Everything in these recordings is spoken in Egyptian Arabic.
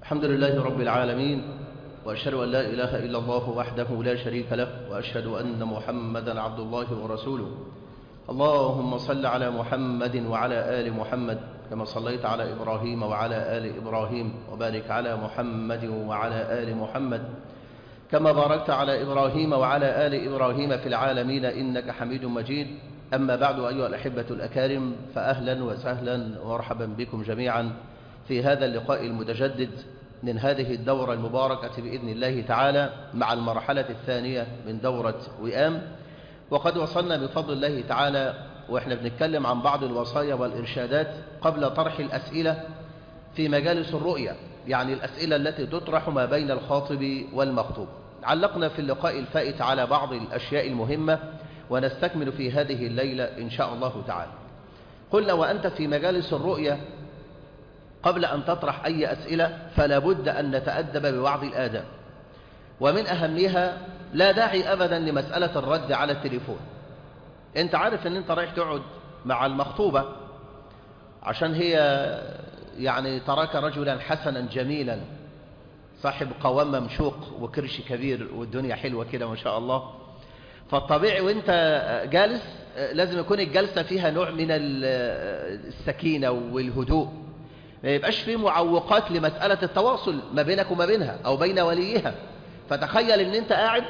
الحمد لله رب العالمين وأشهد أن لا إله إلا الله وحده لا شريك له وأشهد أن محمدا عبد الله ورسوله اللهم صل على محمد وعلى آل محمد كما صليت على إبراهيم وعلى آل إبراهيم وبارك على محمد وعلى آل محمد كما باركت على إبراهيم وعلى آل إبراهيم في العالمين إنك حميد مجيد أما بعد أيها الأحبة الأكارم فأهلا وسهلا ومرحبا بكم جميعا في هذا اللقاء المتجدد من هذه الدورة المباركة بإذن الله تعالى مع المرحلة الثانية من دورة وئام وقد وصلنا بفضل الله تعالى وإحنا بنتكلم عن بعض الوصايا والإرشادات قبل طرح الأسئلة في مجالس الرؤية يعني الأسئلة التي تطرح ما بين الخاطب والمخطوب علقنا في اللقاء الفائت على بعض الأشياء المهمة ونستكمل في هذه الليلة إن شاء الله تعالى قلنا وأنت في مجالس الرؤية قبل أن تطرح أي أسئلة فلا بد أن نتأدب ببعض الآداب ومن أهمها لا داعي أبدا لمسألة الرد على التليفون أنت عارف أن أنت رايح تقعد مع المخطوبة عشان هي يعني تراك رجلا حسنا جميلا صاحب قوام ممشوق وكرش كبير والدنيا حلوة كده ما شاء الله فالطبيعي وانت جالس لازم يكون الجلسة فيها نوع من السكينة والهدوء ما يبقاش فيه معوقات لمسألة التواصل ما بينك وما بينها أو بين وليها فتخيل ان انت قاعد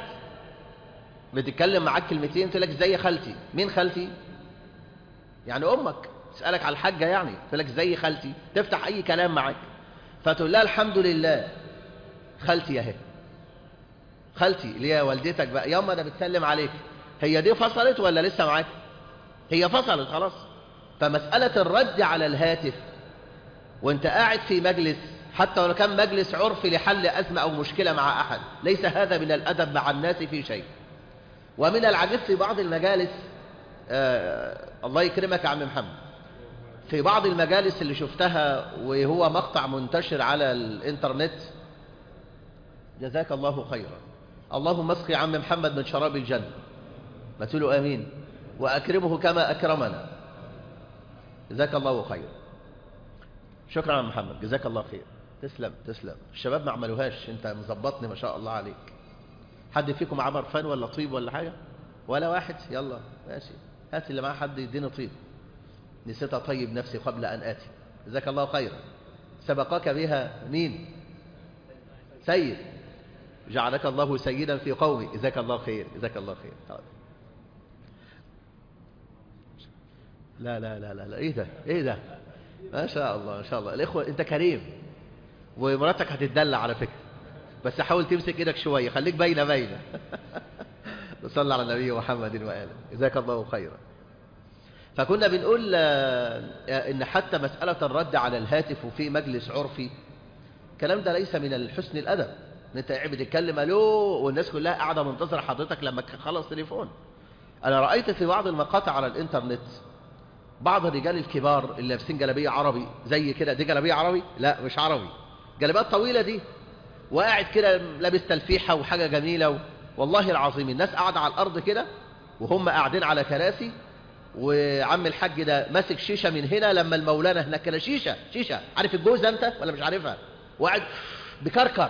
بتتكلم معاك كلمتين تقول لك زي خالتي مين خالتي يعني امك تسألك على الحاجة يعني تقول لك زي خالتي تفتح اي كلام معاك فتقول لها الحمد لله خالتي اهي خالتي اللي هي والدتك بقى ياما انا بتسلم عليك هي دي فصلت ولا لسه معاك هي فصلت خلاص فمسألة الرد على الهاتف وانت قاعد في مجلس حتى ولو كان مجلس عرفي لحل أزمة أو مشكلة مع أحد ليس هذا من الأدب مع الناس في شيء ومن العجيب في بعض المجالس آه الله يكرمك يا عم محمد في بعض المجالس اللي شفتها وهو مقطع منتشر على الانترنت جزاك الله خيرا اللهم اسقي عم محمد من شراب الجنة ما تقولوا آمين وأكرمه كما أكرمنا جزاك الله خيرا شكرا عم محمد جزاك الله خير تسلم تسلم الشباب ما عملوهاش انت مظبطني ما شاء الله عليك حد فيكم معاه برفان ولا طيب ولا حاجة ولا واحد يلا ماشي هات اللي معاه حد يديني طيب نسيت اطيب نفسي قبل ان اتي جزاك الله خيرا سبقك بها مين سيد جعلك الله سيدا في قومي جزاك الله خير جزاك الله خير لا لا لا لا, لا. ايه ده ايه ده ما شاء الله ما شاء الله الإخوة أنت كريم ومراتك هتتدلع على فكرة بس حاول تمسك إيدك شوية خليك باينة باينة نصلي على النبي محمد وآله جزاك الله خيرا فكنا بنقول إن حتى مسألة الرد على الهاتف وفي مجلس عرفي الكلام ده ليس من الحسن الأدب ان انت قاعد بتتكلم الو والناس كلها قاعده منتظره حضرتك لما تخلص تليفون انا رايت في بعض المقاطع على الانترنت بعض الرجال الكبار اللي لابسين جلابيه عربي زي كده دي جلابيه عربي لا مش عربي جلابيات طويله دي وقاعد كده لابس تلفيحه وحاجه جميله و... والله العظيم الناس قاعده على الارض كده وهم قاعدين على كراسي وعم الحاج ده ماسك شيشه من هنا لما المولانا هناك كده شيشه شيشه عارف الجوزه انت ولا مش عارفها وقاعد بكركر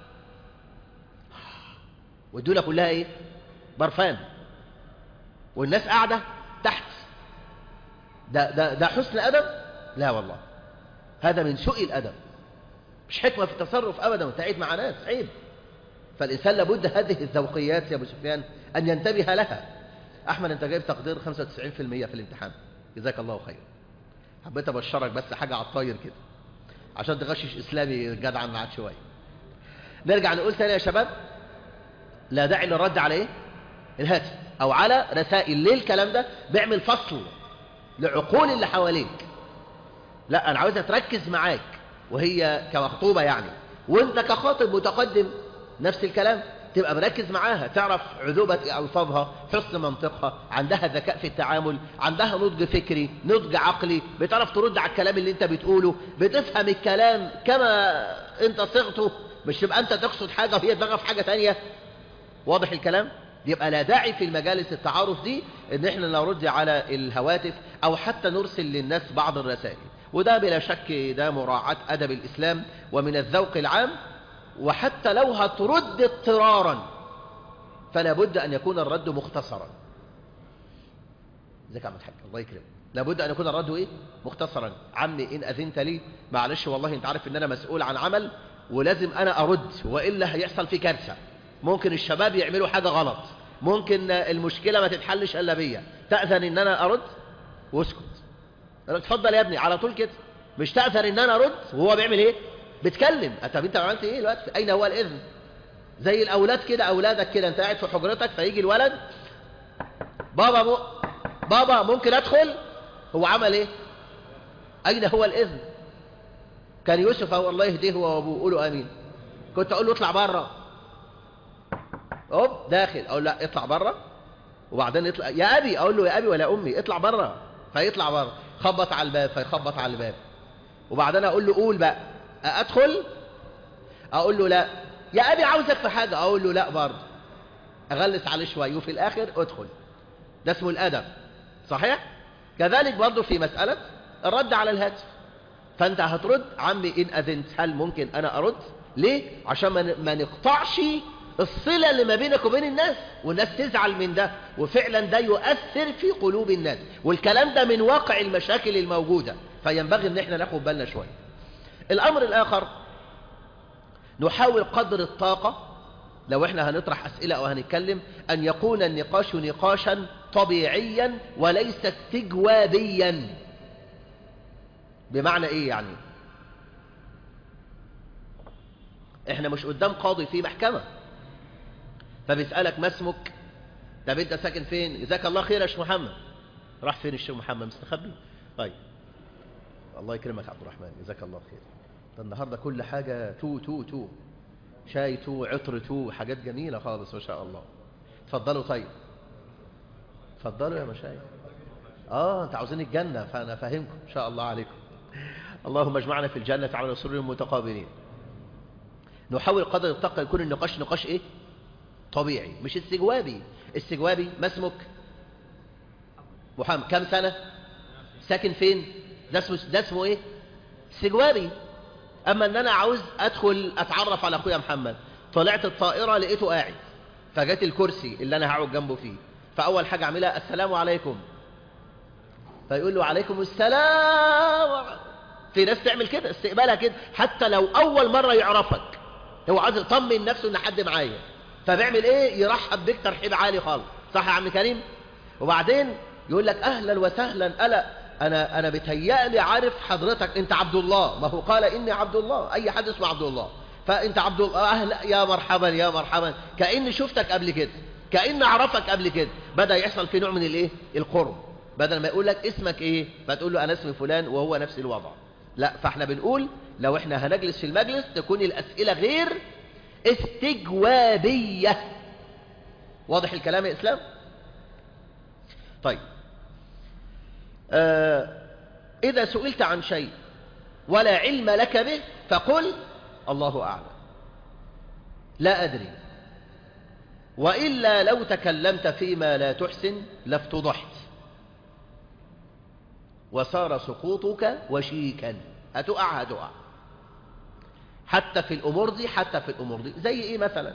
والدوله كلها ايه برفان والناس قاعده تحت ده, ده, ده حسن أدب لا والله هذا من سوء الأدب مش حكمة في التصرف أبدا وتعيد مع ناس عيب فالإنسان لابد هذه الذوقيات يا أبو سفيان أن ينتبه لها أحمد أنت جايب تقدير 95% في الامتحان جزاك الله خير حبيت أبشرك بس حاجة على الطاير كده عشان تغشش إسلامي جدعا معاك شوية نرجع نقول تاني يا شباب لا داعي للرد على إيه الهاتف أو على رسائل ليه الكلام ده بيعمل فصل لعقول اللي حواليك لا انا عاوزها تركز معاك وهي كمخطوبة يعني وانت كخاطب متقدم نفس الكلام تبقى مركز معاها تعرف عذوبة ألفاظها حسن منطقها عندها ذكاء في التعامل عندها نضج فكري نضج عقلي بتعرف ترد على الكلام اللي انت بتقوله بتفهم الكلام كما انت صغته مش تبقى انت تقصد حاجة وهي دماغها في حاجة تانية واضح الكلام يبقى لا داعي في المجالس التعارف دي ان احنا نرد على الهواتف او حتى نرسل للناس بعض الرسائل وده بلا شك ده مراعاة أدب الإسلام ومن الذوق العام وحتى لو هترد اضطرارا فلا بد أن يكون الرد مختصرا ازيك يا عم الحاج الله يكرمك لابد أن يكون الرد إيه؟ مختصرا عمي إن أذنت لي معلش والله أنت عارف إن أنا مسؤول عن عمل ولازم أنا أرد وإلا هيحصل في كارثة ممكن الشباب يعملوا حاجة غلط ممكن المشكلة ما تتحلش إلا بيا تأذن إن أنا أرد واسكت اتفضل يا ابني على طول كده مش تأثر ان انا ارد وهو بيعمل ايه بتكلم طب انت عملت ايه الوقت اين هو الاذن زي الاولاد كده اولادك كده انت قاعد في حجرتك فيجي الولد بابا م... بابا ممكن ادخل هو عمل ايه اين هو الاذن كان يوسف هو الله يهديه هو وابوه قولوا امين كنت اقول له اطلع بره اوب داخل اقول لا اطلع بره وبعدين يطلع يا ابي اقول له يا ابي ولا امي اطلع بره فيطلع بره خبط على الباب فيخبط على الباب وبعدين اقول له قول بقى ادخل اقول له لا يا ابي عاوزك في حاجه اقول له لا برضه اغلس عليه شويه وفي الاخر ادخل ده اسمه الادب صحيح كذلك برضه في مساله الرد على الهاتف فانت هترد عمي ان اذنت هل ممكن انا ارد ليه عشان ما نقطعش الصلة اللي ما بينك وبين الناس والناس تزعل من ده وفعلا ده يؤثر في قلوب الناس والكلام ده من واقع المشاكل الموجودة فينبغي ان احنا ناخد بالنا شوية الامر الاخر نحاول قدر الطاقة لو احنا هنطرح اسئلة او هنتكلم ان يكون النقاش نقاشا طبيعيا وليس استجوابيا بمعنى ايه يعني احنا مش قدام قاضي في محكمة فبيسألك ما اسمك طب انت ساكن فين جزاك الله خير يا شيخ محمد راح فين الشيخ محمد مستخبي طيب الله يكرمك عبد الرحمن جزاك الله خير ده النهارده كل حاجة تو تو تو شاي تو عطر تو حاجات جميلة خالص ما شاء الله اتفضلوا طيب اتفضلوا يا مشايخ اه انت عاوزين الجنة فانا فاهمكم ان شاء الله عليكم اللهم اجمعنا في الجنة على سرر المتقابلين نحاول قدر الطاقة يكون النقاش نقاش ايه طبيعي مش استجوابي استجوابي ما اسمك محمد كم سنة ساكن فين ده اسمه ده اسمه ايه استجوابي اما ان انا عاوز ادخل اتعرف على اخويا محمد طلعت الطائرة لقيته قاعد فجات الكرسي اللي انا هقعد جنبه فيه فاول حاجة اعملها السلام عليكم فيقول له عليكم السلام في ناس تعمل كده استقبالها كده حتى لو اول مرة يعرفك هو عايز يطمن نفسه ان حد معايا فبيعمل ايه يرحب بك ترحيب عالي خالص صح يا عم كريم وبعدين يقول لك اهلا وسهلا الا انا انا بتهيألي عارف حضرتك انت عبد الله ما هو قال اني عبد الله اي حد اسمه عبد الله فانت عبد الله اهلا يا مرحبا يا مرحبا كاني شفتك قبل كده كاني اعرفك قبل كده بدا يحصل في نوع من الايه القرب بدل ما يقول لك اسمك ايه فتقول له انا اسمي فلان وهو نفس الوضع لا فاحنا بنقول لو احنا هنجلس في المجلس تكون الاسئله غير استجوابية واضح الكلام يا إسلام طيب آه إذا سئلت عن شيء ولا علم لك به فقل الله أعلم لا أدري وإلا لو تكلمت فيما لا تحسن لافتضحت وصار سقوطك وشيكا هتقع هتقع حتى في الأمور دي حتى في الأمور دي زي إيه مثلا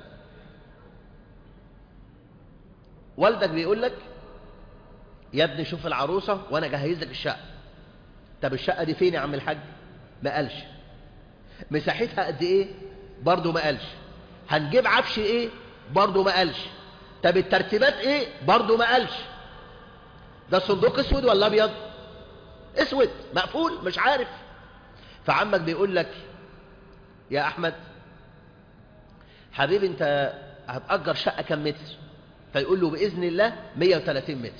والدك بيقول لك يا ابني شوف العروسة وأنا جهز لك الشقة طب الشقة دي فين يا عم الحاج ما قالش مساحتها قد إيه برضه ما قالش هنجيب عفش إيه برضه ما قالش طب الترتيبات إيه برضه ما قالش ده الصندوق اسود ولا ابيض اسود مقفول مش عارف فعمك بيقول لك يا أحمد حبيبي أنت هتأجر شقة كم متر فيقول له بإذن الله 130 متر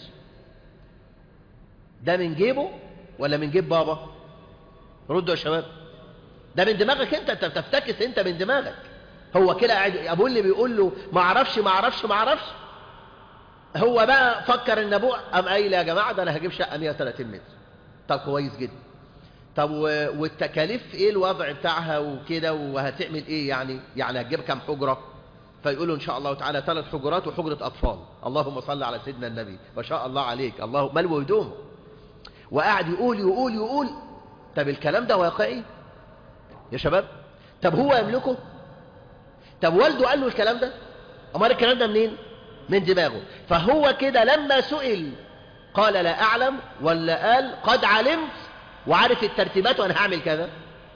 ده من جيبه ولا من جيب بابا ردوا يا شباب ده من دماغك انت انت بتفتكس انت من دماغك هو كده قاعد ابوه اللي بيقول له ما اعرفش ما اعرفش ما اعرفش هو بقى فكر ان ابوه قام قايل يا جماعه ده انا هجيب شقه 130 متر طب كويس جدا طب والتكاليف ايه الوضع بتاعها وكده وهتعمل ايه يعني يعني هتجيب كام حجرة فيقولوا ان شاء الله تعالى ثلاث حجرات وحجرة اطفال اللهم صل على سيدنا النبي ما شاء الله عليك الله ملو هدومه وقاعد يقول يقول يقول طب الكلام ده واقعي يا شباب طب هو يملكه طب والده قال له الكلام ده امال الكلام ده منين من دماغه فهو كده لما سئل قال لا اعلم ولا قال قد علمت وعارف الترتيبات وانا هعمل كذا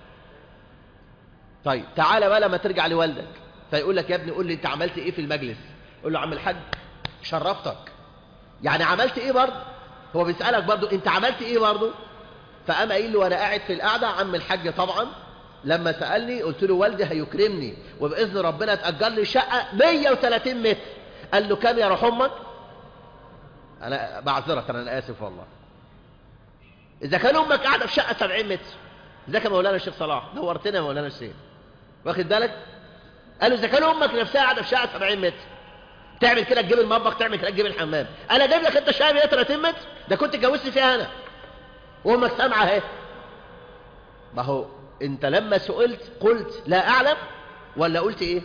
طيب تعالى بقى لما ترجع لوالدك فيقول لك يا ابني قول لي انت عملت ايه في المجلس قول له عم الحاج شرفتك يعني عملت ايه برضه هو بيسألك برضه انت عملت ايه برضه فقام قايل له وانا قاعد في القعده عم الحاج طبعا لما سألني قلت له والدي هيكرمني وبإذن ربنا تأجر لي شقة 130 متر قال له كام يا روح امك انا بعذرك انا اسف والله اذا كان امك قاعده في شقه 70 متر ازيك يا مولانا الشيخ صلاح نورتنا يا مولانا الشيخ واخد بالك قالوا اذا كان امك نفسها قاعده في شقه 70 متر تعمل كده تجيب المطبخ تعمل كده تجيب الحمام انا جايب لك انت شقه 130 متر ده كنت اتجوزت فيها انا وامك سامعه اهي ما هو انت لما سئلت قلت لا اعلم ولا قلت ايه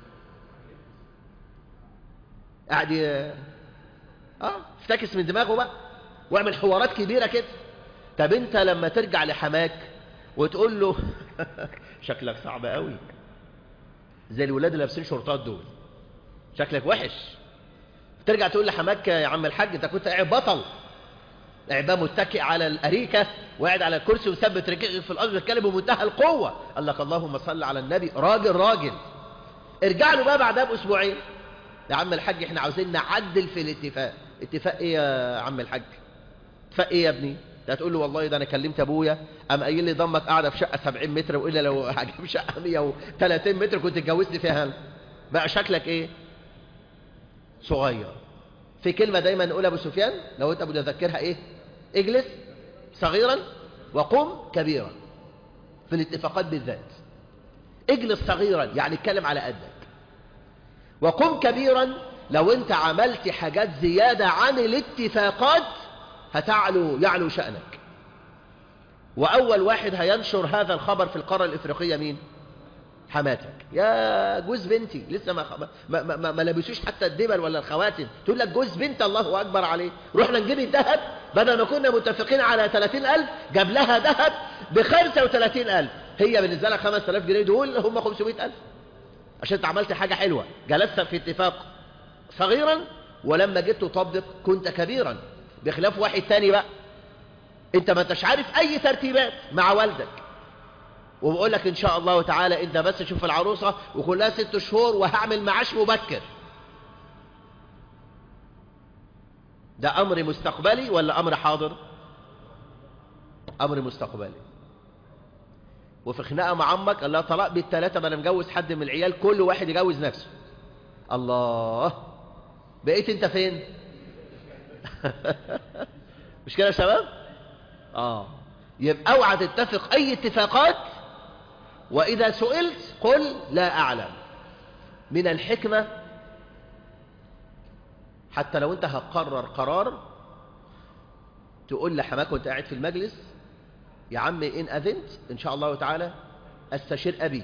قاعد ي- اه افتكس من دماغه بقى واعمل حوارات كبيره كده طب انت لما ترجع لحماك وتقول له شكلك صعب قوي زي الولاد اللي لابسين شورتات دول شكلك وحش ترجع تقول لحماك يا عم الحاج انت كنت قاعد بطل قاعد بقى متكئ على الاريكه وقاعد على الكرسي وثبت رجلك في الارض بيتكلم بمنتهى القوه قال لك اللهم صل على النبي راجل راجل ارجع له بقى بعدها باسبوعين يا عم الحاج احنا عاوزين نعدل في الاتفاق اتفاق ايه يا عم الحاج اتفاق ايه يا ابني ده هتقول له والله ده انا كلمت ابويا قام قايل لي ضمك قاعده في شقه 70 متر والا لو هجيب شقه 130 متر كنت اتجوزت فيها انا بقى شكلك ايه صغير في كلمه دايما نقول ابو سفيان لو انت متذكرها ايه اجلس صغيرا وقم كبيرا في الاتفاقات بالذات اجلس صغيرا يعني اتكلم على قدك وقم كبيرا لو انت عملت حاجات زيادة عن الاتفاقات هتعلو يعلو شأنك وأول واحد هينشر هذا الخبر في القارة الإفريقية مين؟ حماتك يا جوز بنتي لسه ما, ما, ما, ما, ما لبسوش حتى الدبل ولا الخواتم تقول لك جوز بنت الله أكبر عليه رحنا نجيب الذهب بدل ما كنا متفقين على 30000 جاب لها ذهب ب 35000 هي بالنسبة لها 5000 جنيه دول هم 500000 عشان انت عملت حاجة حلوة جلست في اتفاق صغيرا ولما جيت تطبق كنت كبيرا بخلاف واحد تاني بقى انت ما انتش عارف اي ترتيبات مع والدك وبقول لك ان شاء الله تعالى انت بس شوف العروسة وكلها ست شهور وهعمل معاش مبكر ده امر مستقبلي ولا امر حاضر امر مستقبلي وفي خناقه مع عمك قال لها طلاق بالثلاثه ما انا مجوز حد من العيال كل واحد يجوز نفسه الله بقيت انت فين مش كده يا شباب اه يبقى اوعى تتفق اي اتفاقات واذا سئلت قل لا اعلم من الحكمه حتى لو انت هتقرر قرار تقول لحماك وانت قاعد في المجلس يا عم إن أذنت إن شاء الله تعالى أستشير أبي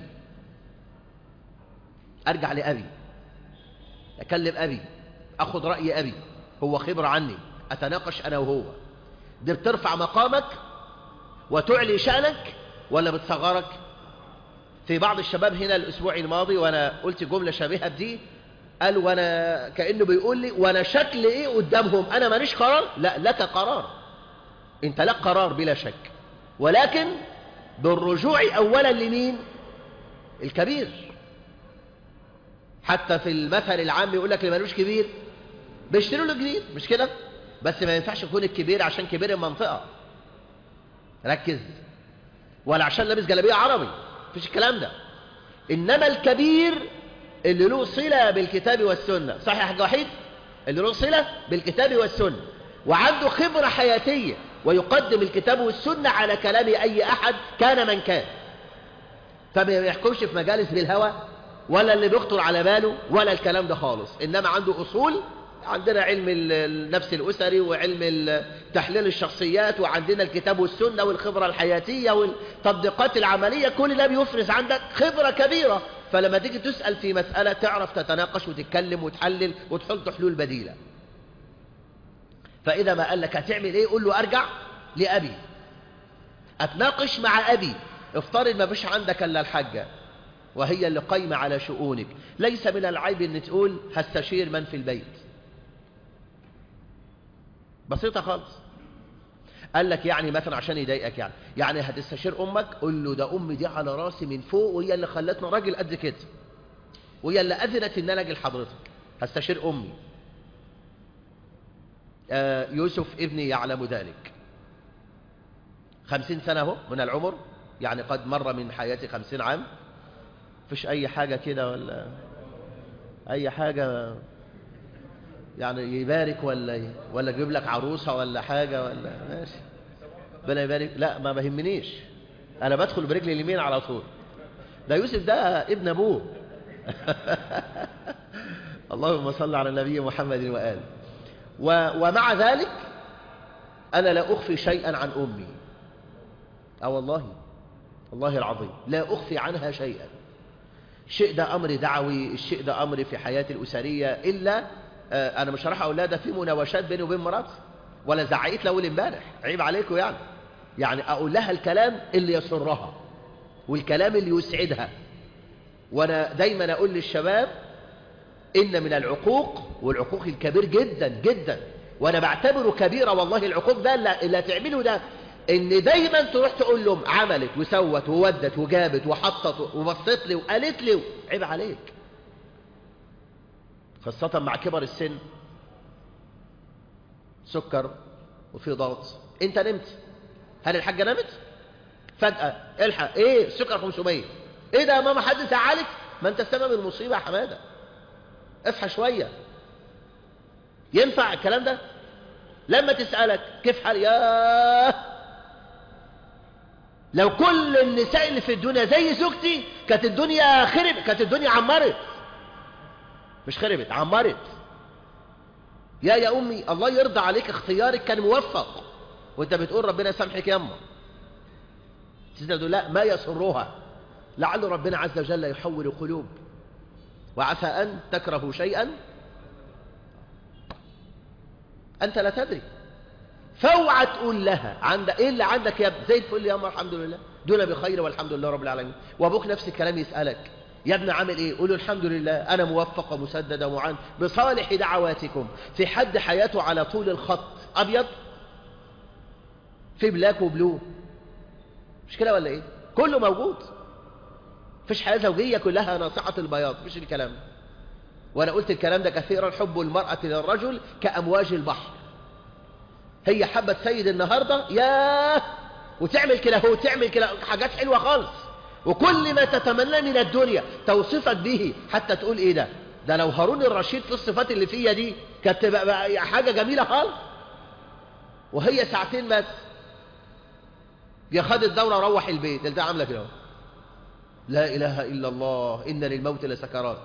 أرجع لأبي أكلم أبي أخذ رأي أبي هو خبر عني أتناقش أنا وهو دي بترفع مقامك وتعلي شأنك ولا بتصغرك في بعض الشباب هنا الأسبوع الماضي وأنا قلت جملة شبيهة بدي قال وأنا كأنه بيقول لي وأنا شكل إيه قدامهم أنا ماليش قرار لا لك قرار انت لك قرار بلا شك ولكن بالرجوع أولا لمين الكبير حتى في المثل العام يقول لك اللي ملوش كبير بيشتروا له جديد مش كده بس ما ينفعش يكون الكبير عشان كبير المنطقة ركز ولا عشان لابس جلابيه عربي مفيش الكلام ده إنما الكبير اللي له صلة بالكتاب والسنة صح يا حاج وحيد اللي له صلة بالكتاب والسنة وعنده خبرة حياتية ويقدم الكتاب والسنة على كلام أي أحد كان من كان فما يحكمش في مجالس بالهوى ولا اللي بيخطر على باله ولا الكلام ده خالص إنما عنده أصول عندنا علم النفس الأسري وعلم تحليل الشخصيات وعندنا الكتاب والسنة والخبرة الحياتية والتطبيقات العملية كل ده بيفرز عندك خبرة كبيرة فلما تيجي تسأل في مسألة تعرف تتناقش وتتكلم وتحلل وتحط حلول بديلة فإذا ما قال لك هتعمل إيه قول له أرجع لأبي اتناقش مع ابي افترض ما فيش عندك الا الحاجه وهي اللي قايمه على شؤونك ليس من العيب ان تقول هستشير من في البيت بسيطه خالص قال لك يعني مثلا عشان يضايقك يعني يعني هتستشير امك قول له ده امي دي على راسي من فوق وهي اللي خلتني راجل قد كده وهي اللي اذنت ان انا اجي لحضرتك هستشير امي آه يوسف ابني يعلم ذلك خمسين سنة اهو من العمر يعني قد مر من حياتي خمسين عام فيش أي حاجة كده ولا أي حاجة يعني يبارك ولا ولا يجيب لك عروسة ولا حاجة ولا ماشي ربنا يبارك لا ما بهمنيش أنا بدخل برجلي اليمين على طول ده يوسف ده ابن أبوه اللهم صل على النبي محمد وآله ومع ذلك أنا لا أخفي شيئا عن أمي أه والله والله العظيم لا أخفي عنها شيئا الشيء ده أمر دعوي الشيء ده أمر في حياتي الأسرية إلا آه أنا مش هروح أقول لها ده في مناوشات بيني وبين مراتي ولا زعقت لها أول امبارح عيب عليكم يعني يعني أقول لها الكلام اللي يسرها والكلام اللي يسعدها وأنا دايما أقول للشباب إن من العقوق والعقوق الكبير جدا جدا وأنا بعتبره كبيرة والله العقوق ده اللي هتعمله ده ان دايما تروح تقول لهم عملت وسوت وودت وجابت وحطت وبصت لي وقالت لي عيب عليك خاصة مع كبر السن سكر وفي ضغط انت نمت هل الحاجة نمت فجأة الحق ايه السكر 500 ايه ده يا ماما حد زعلك ما انت سبب المصيبة يا حمادة اصحى شوية ينفع الكلام ده لما تسألك كيف حال ياه لو كل النساء اللي في الدنيا زي زوجتي كانت الدنيا خربت كانت الدنيا عمرت مش خربت عمرت يا يا امي الله يرضى عليك اختيارك كان موفق وانت بتقول ربنا يسامحك يما تقول لا ما يسرها لعل ربنا عز وجل يحول القلوب وعسى ان تكرهوا شيئا انت لا تدري فاوعى تقول لها عند ايه اللي عندك يا ابني زي الفل يا امه الحمد لله دون بخير والحمد لله رب العالمين وابوك نفس الكلام يسالك يا ابني عامل ايه قول له الحمد لله انا موفق ومسدد ومعان بصالح دعواتكم في حد حياته على طول الخط ابيض في بلاك وبلو مش كده ولا ايه كله موجود فيش حياه زوجيه كلها ناصعه البياض مش الكلام وانا قلت الكلام ده كثيرا حب المراه للرجل كامواج البحر هي حبت سيد النهاردة ياه وتعمل كده هو تعمل كده حاجات حلوة خالص وكل ما تتمنى من الدنيا توصفك به حتى تقول ايه ده ده لو هارون الرشيد في الصفات اللي فيها دي كانت تبقى حاجة جميلة خالص وهي ساعتين بس يا خد الدورة روح البيت ده عاملة كده لا إله إلا الله إن للموت لسكرات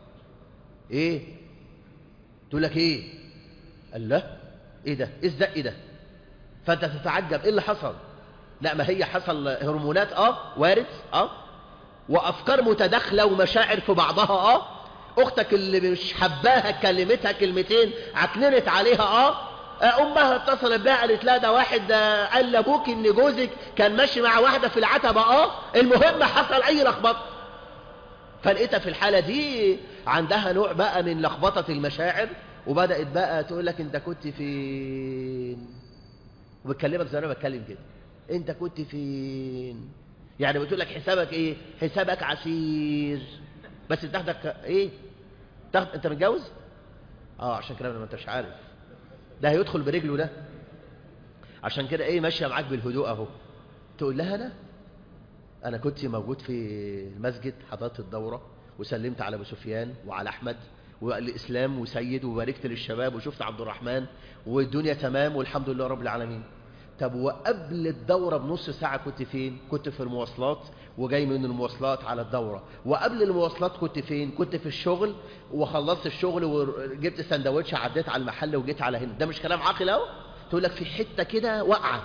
إيه تقول لك إيه قال لا ايه ده ايه الزق ده فانت تتعجب ايه اللي حصل لا ما هي حصل هرمونات اه وارد اه وافكار متداخله ومشاعر في بعضها اه اختك اللي مش حباها كلمتها كلمتين عكننت عليها اه امها اتصلت بها قالت لها ده واحد ده قال لابوك ان جوزك كان ماشي مع واحده في العتبه اه المهم حصل اي لخبطه فلقيتها في الحاله دي عندها نوع بقى من لخبطه المشاعر وبدأت بقى تقول لك انت كنت فين وبتكلمك زي ما انا بتكلم كده انت كنت فين يعني بتقول لك حسابك ايه حسابك عسير بس تاخدك ايه تاخد انت متجوز اه عشان كده ما انتش عارف ده هيدخل برجله ده عشان كده ايه ماشيه معاك بالهدوء اهو تقول لها انا انا كنت موجود في المسجد حضرت الدوره وسلمت على ابو سفيان وعلى احمد والإسلام وسيد وباركت للشباب وشفت عبد الرحمن والدنيا تمام والحمد لله رب العالمين طب وقبل الدورة بنص ساعة كنت فين؟ كنت في المواصلات وجاي من المواصلات على الدورة وقبل المواصلات كنت فين؟ كنت في الشغل وخلصت الشغل وجبت سندوتش عديت على المحل وجيت على هنا ده مش كلام عاقل اهو تقول لك في حتة كده واقعة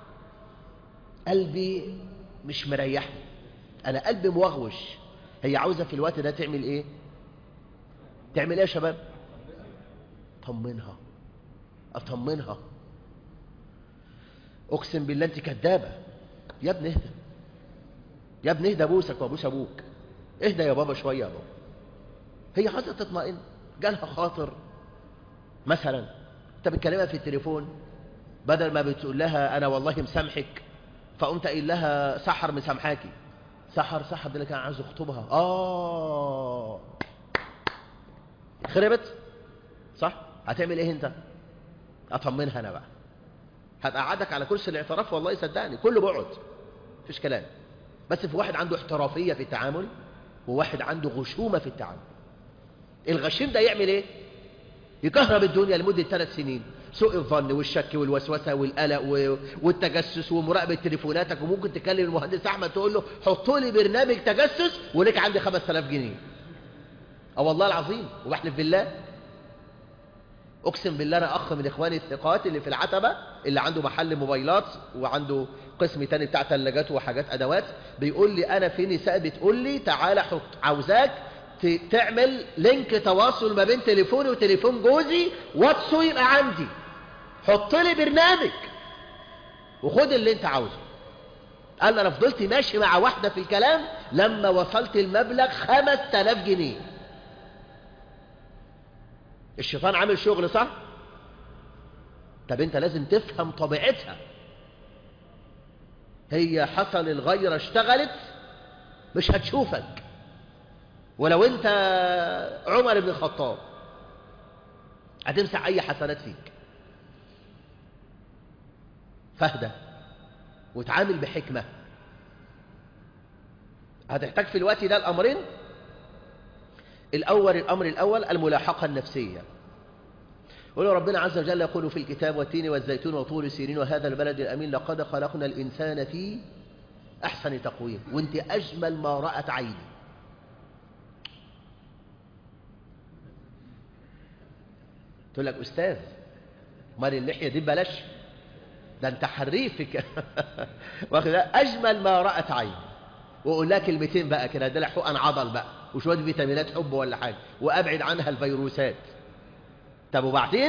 قلبي مش مريحني انا قلبي موغوش هي عاوزة في الوقت ده تعمل ايه؟ تعمل ايه يا شباب طمنها اطمنها اقسم بالله انت كدابه يا ابني اهدى يا ابني اهدى ابوسك وابوس ابوك اهدى يا بابا شويه يا بابا هي عايزه تطمئن جالها خاطر مثلا انت بتكلمها في التليفون بدل ما بتقول لها انا والله مسامحك فقمت قايل لها سحر مسامحاكي سحر سحر ده اللي كان عايز يخطبها اه خربت صح هتعمل ايه انت اطمنها انا بقى هتقعدك على كرسي الاعتراف والله صدقني كله بعد مفيش كلام بس في واحد عنده احترافيه في التعامل وواحد عنده غشومه في التعامل الغشيم ده يعمل ايه يكهرب الدنيا لمده ثلاث سنين سوء الظن والشك والوسوسه والقلق والتجسس ومراقبه تليفوناتك وممكن تكلم المهندس احمد تقول له حط لي برنامج تجسس ولك عندي 5000 جنيه اه والله العظيم وبحلف بالله اقسم بالله انا اخ من اخواني الثقات اللي في العتبه اللي عنده محل موبايلات وعنده قسم تاني بتاع ثلاجات وحاجات ادوات بيقول لي انا في نساء بتقول لي تعالى حط عاوزاك تعمل لينك تواصل ما بين تليفوني وتليفون جوزي واتسو يبقى عندي حط لي برنامج وخد اللي انت عاوزه قال انا فضلت ماشي مع واحده في الكلام لما وصلت المبلغ 5000 جنيه الشيطان عامل شغل صح طب انت لازم تفهم طبيعتها هي حصل الغيرة اشتغلت مش هتشوفك ولو انت عمر بن الخطاب هتمسح اي حسنات فيك فاهدى وتعامل بحكمة هتحتاج في الوقت ده الأمرين الأول الأمر الأول الملاحقة النفسية ولو ربنا عز وجل يقول في الكتاب والتين والزيتون وطول سيرين وهذا البلد الأمين لقد خلقنا الإنسان في أحسن تقويم وانت أجمل ما رأت عيني تقول لك أستاذ مال اللحية دي بلاش ده انت حريفك واخد أجمل ما رأت عيني وأقول لها كلمتين بقى كده ده حقن عضل بقى وشوية فيتامينات حب ولا حاجة وأبعد عنها الفيروسات طب وبعدين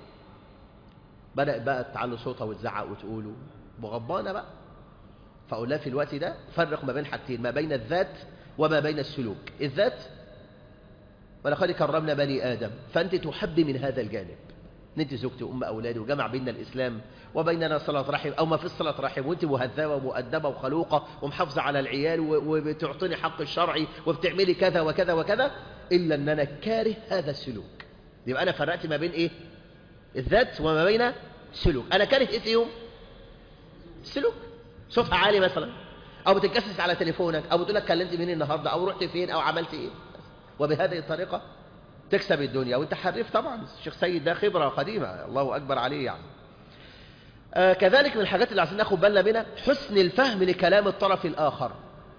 بدأت بقى تعلي صوتها وتزعق وتقوله مغضبانة بقى فأقول لها في الوقت ده فرق ما بين حاجتين ما بين الذات وما بين السلوك الذات ولقد كرمنا بني آدم فأنت تحب من هذا الجانب ان انت زوجتي وام اولادي وجمع بيننا الاسلام وبيننا صله رحم او ما في صله رحم وانت مهذبه ومؤدبه وخلوقه ومحافظه على العيال وبتعطيني حق الشرعي وبتعملي كذا وكذا وكذا الا ان انا كاره هذا السلوك يبقى انا فرقت ما بين ايه الذات وما بين السلوك انا كاره ايه فيهم السلوك صوتها عالي مثلا او بتتجسس على تليفونك او بتقول لك كلمت مين النهارده او رحت فين او عملت ايه وبهذه الطريقه تكسب الدنيا وانت حريف طبعا الشيخ سيد ده خبرة قديمة الله أكبر عليه يعني آه كذلك من الحاجات اللي عايزين ناخد بالنا منها حسن الفهم لكلام الطرف الآخر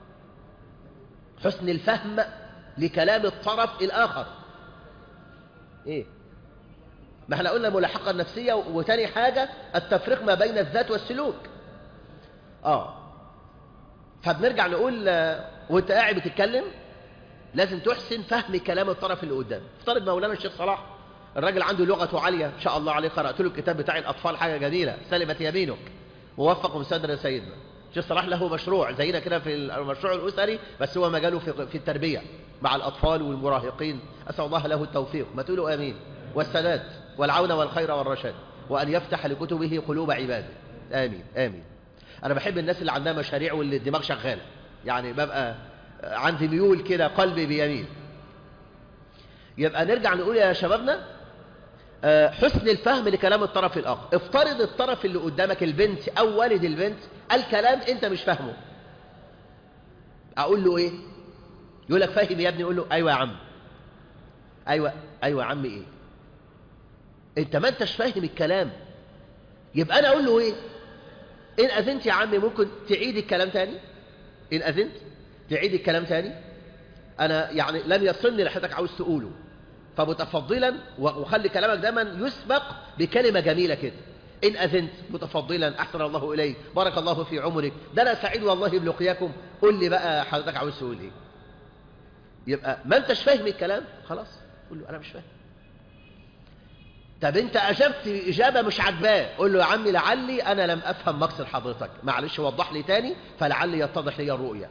حسن الفهم لكلام الطرف الآخر ايه ما احنا قلنا الملاحقة النفسية وتاني حاجة التفريق ما بين الذات والسلوك اه فبنرجع نقول آه وانت قاعد بتتكلم لازم تحسن فهم كلام الطرف اللي قدام افترض مولانا الشيخ صلاح الراجل عنده لغته عالية إن شاء الله عليه قرأت له الكتاب بتاع الأطفال حاجة جميلة سلمت يمينك موفق ومسدر يا سيدنا الشيخ صلاح له مشروع زينا كده في المشروع الأسري بس هو مجاله في, في التربية مع الأطفال والمراهقين أسأل الله له التوفيق ما تقولوا آمين والسداد والعون والخير والرشاد وأن يفتح لكتبه قلوب عباده آمين آمين أنا بحب الناس اللي عندها مشاريع واللي الدماغ شغالة يعني ببقى عندي ميول كده قلبي بيميل يبقى نرجع نقول يا شبابنا حسن الفهم لكلام الطرف الآخر افترض الطرف اللي قدامك البنت أو والد البنت الكلام أنت مش فاهمه أقول له إيه يقول لك فاهم يا ابني يقول له أيوة يا عم أيوة أيوة يا عم إيه أنت ما أنتش فاهم الكلام يبقى أنا أقول له إيه إن أذنت يا عمي ممكن تعيد الكلام تاني إن أذنت تعيد الكلام تاني أنا يعني لم يصلني لحضرتك عاوز تقوله فمتفضلا وخلي كلامك دايما يسبق بكلمة جميلة كده إن أذنت متفضلا أحسن الله إليك بارك الله في عمرك ده أنا سعيد والله بلقياكم قل لي بقى حضرتك عاوز تقول إيه يبقى ما أنتش فاهم الكلام خلاص قول له أنا مش فاهم طب انت اجبت اجابه مش عجباه قول له يا عمي لعلي انا لم افهم مقصد حضرتك معلش وضح لي تاني فلعلي يتضح لي الرؤيه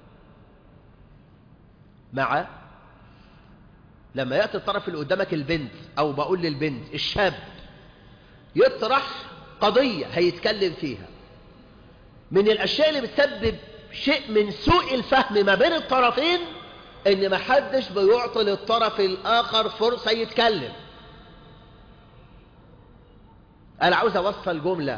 مع لما ياتي الطرف اللي قدامك البنت او بقول للبنت الشاب يطرح قضيه هيتكلم فيها من الاشياء اللي بتسبب شيء من سوء الفهم ما بين الطرفين ان محدش بيعطي للطرف الاخر فرصه يتكلم انا عاوز اوصل جمله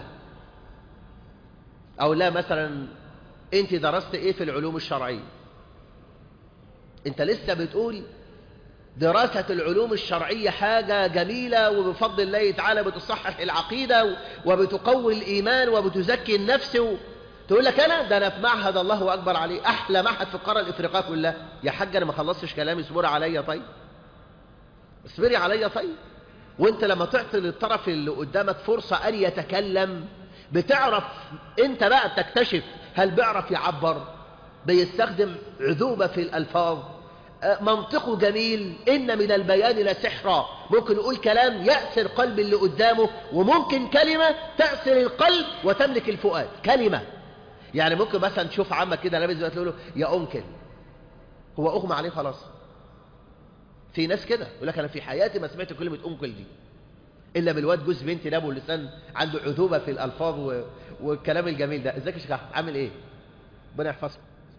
او لا مثلا انت درست ايه في العلوم الشرعيه انت لسه بتقول دراسة العلوم الشرعية حاجة جميلة وبفضل الله تعالى بتصحح العقيدة وبتقوي الإيمان وبتزكي النفس و... تقول لك أنا ده أنا في معهد الله أكبر عليه أحلى معهد في القارة الإفريقية كلها يا حاج أنا ما خلصتش كلامي اصبري عليا طيب اصبري عليا طيب وانت لما تعطي للطرف اللي قدامك فرصة أن يتكلم بتعرف انت بقى بتكتشف هل بيعرف يعبر بيستخدم عذوبة في الألفاظ منطقه جميل إن من البيان لسحرا ممكن يقول كلام يأثر قلب اللي قدامه وممكن كلمة تأثر القلب وتملك الفؤاد كلمة يعني ممكن مثلا تشوف عمك كده لابس زي تقول له يا أنكل هو أغمى عليه خلاص في ناس كده يقول لك أنا في حياتي ما سمعت كلمة أنكل دي إلا بالواد جوز بنتي ده اللسان عنده عذوبة في الألفاظ و... والكلام الجميل ده ازيك يا شيخ أحمد عامل إيه؟ ربنا يحفظك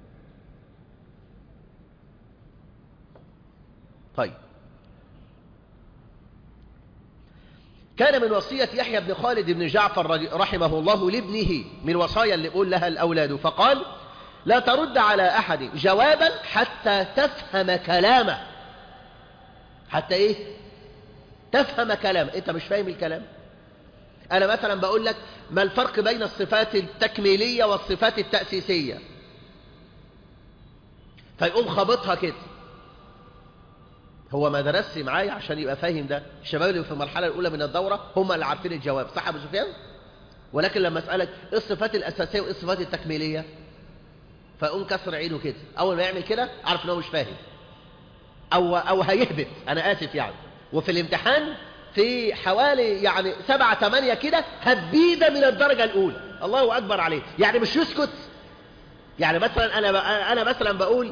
طيب كان من وصية يحيى بن خالد بن جعفر رحمه الله لابنه من وصايا اللي يقول لها الأولاد فقال لا ترد على أحد جوابا حتى تفهم كلامه حتى إيه تفهم كلامه أنت مش فاهم الكلام أنا مثلا بقول لك ما الفرق بين الصفات التكميلية والصفات التأسيسية فيقوم خابطها كده هو ما درسش معايا عشان يبقى فاهم ده الشباب اللي في المرحلة الأولى من الدورة هم اللي عارفين الجواب صح أبو سفيان ولكن لما أسألك إيه الصفات الأساسية وإيه الصفات التكميلية فيقوم كسر عينه كده أول ما يعمل كده عارف إن هو مش فاهم أو, أو هيهبط أنا آسف يعني وفي الامتحان في حوالي يعني سبعة ثمانية كده هبيدة من الدرجة الأولى الله أكبر عليه يعني مش يسكت يعني مثلا أنا أنا مثلا بقول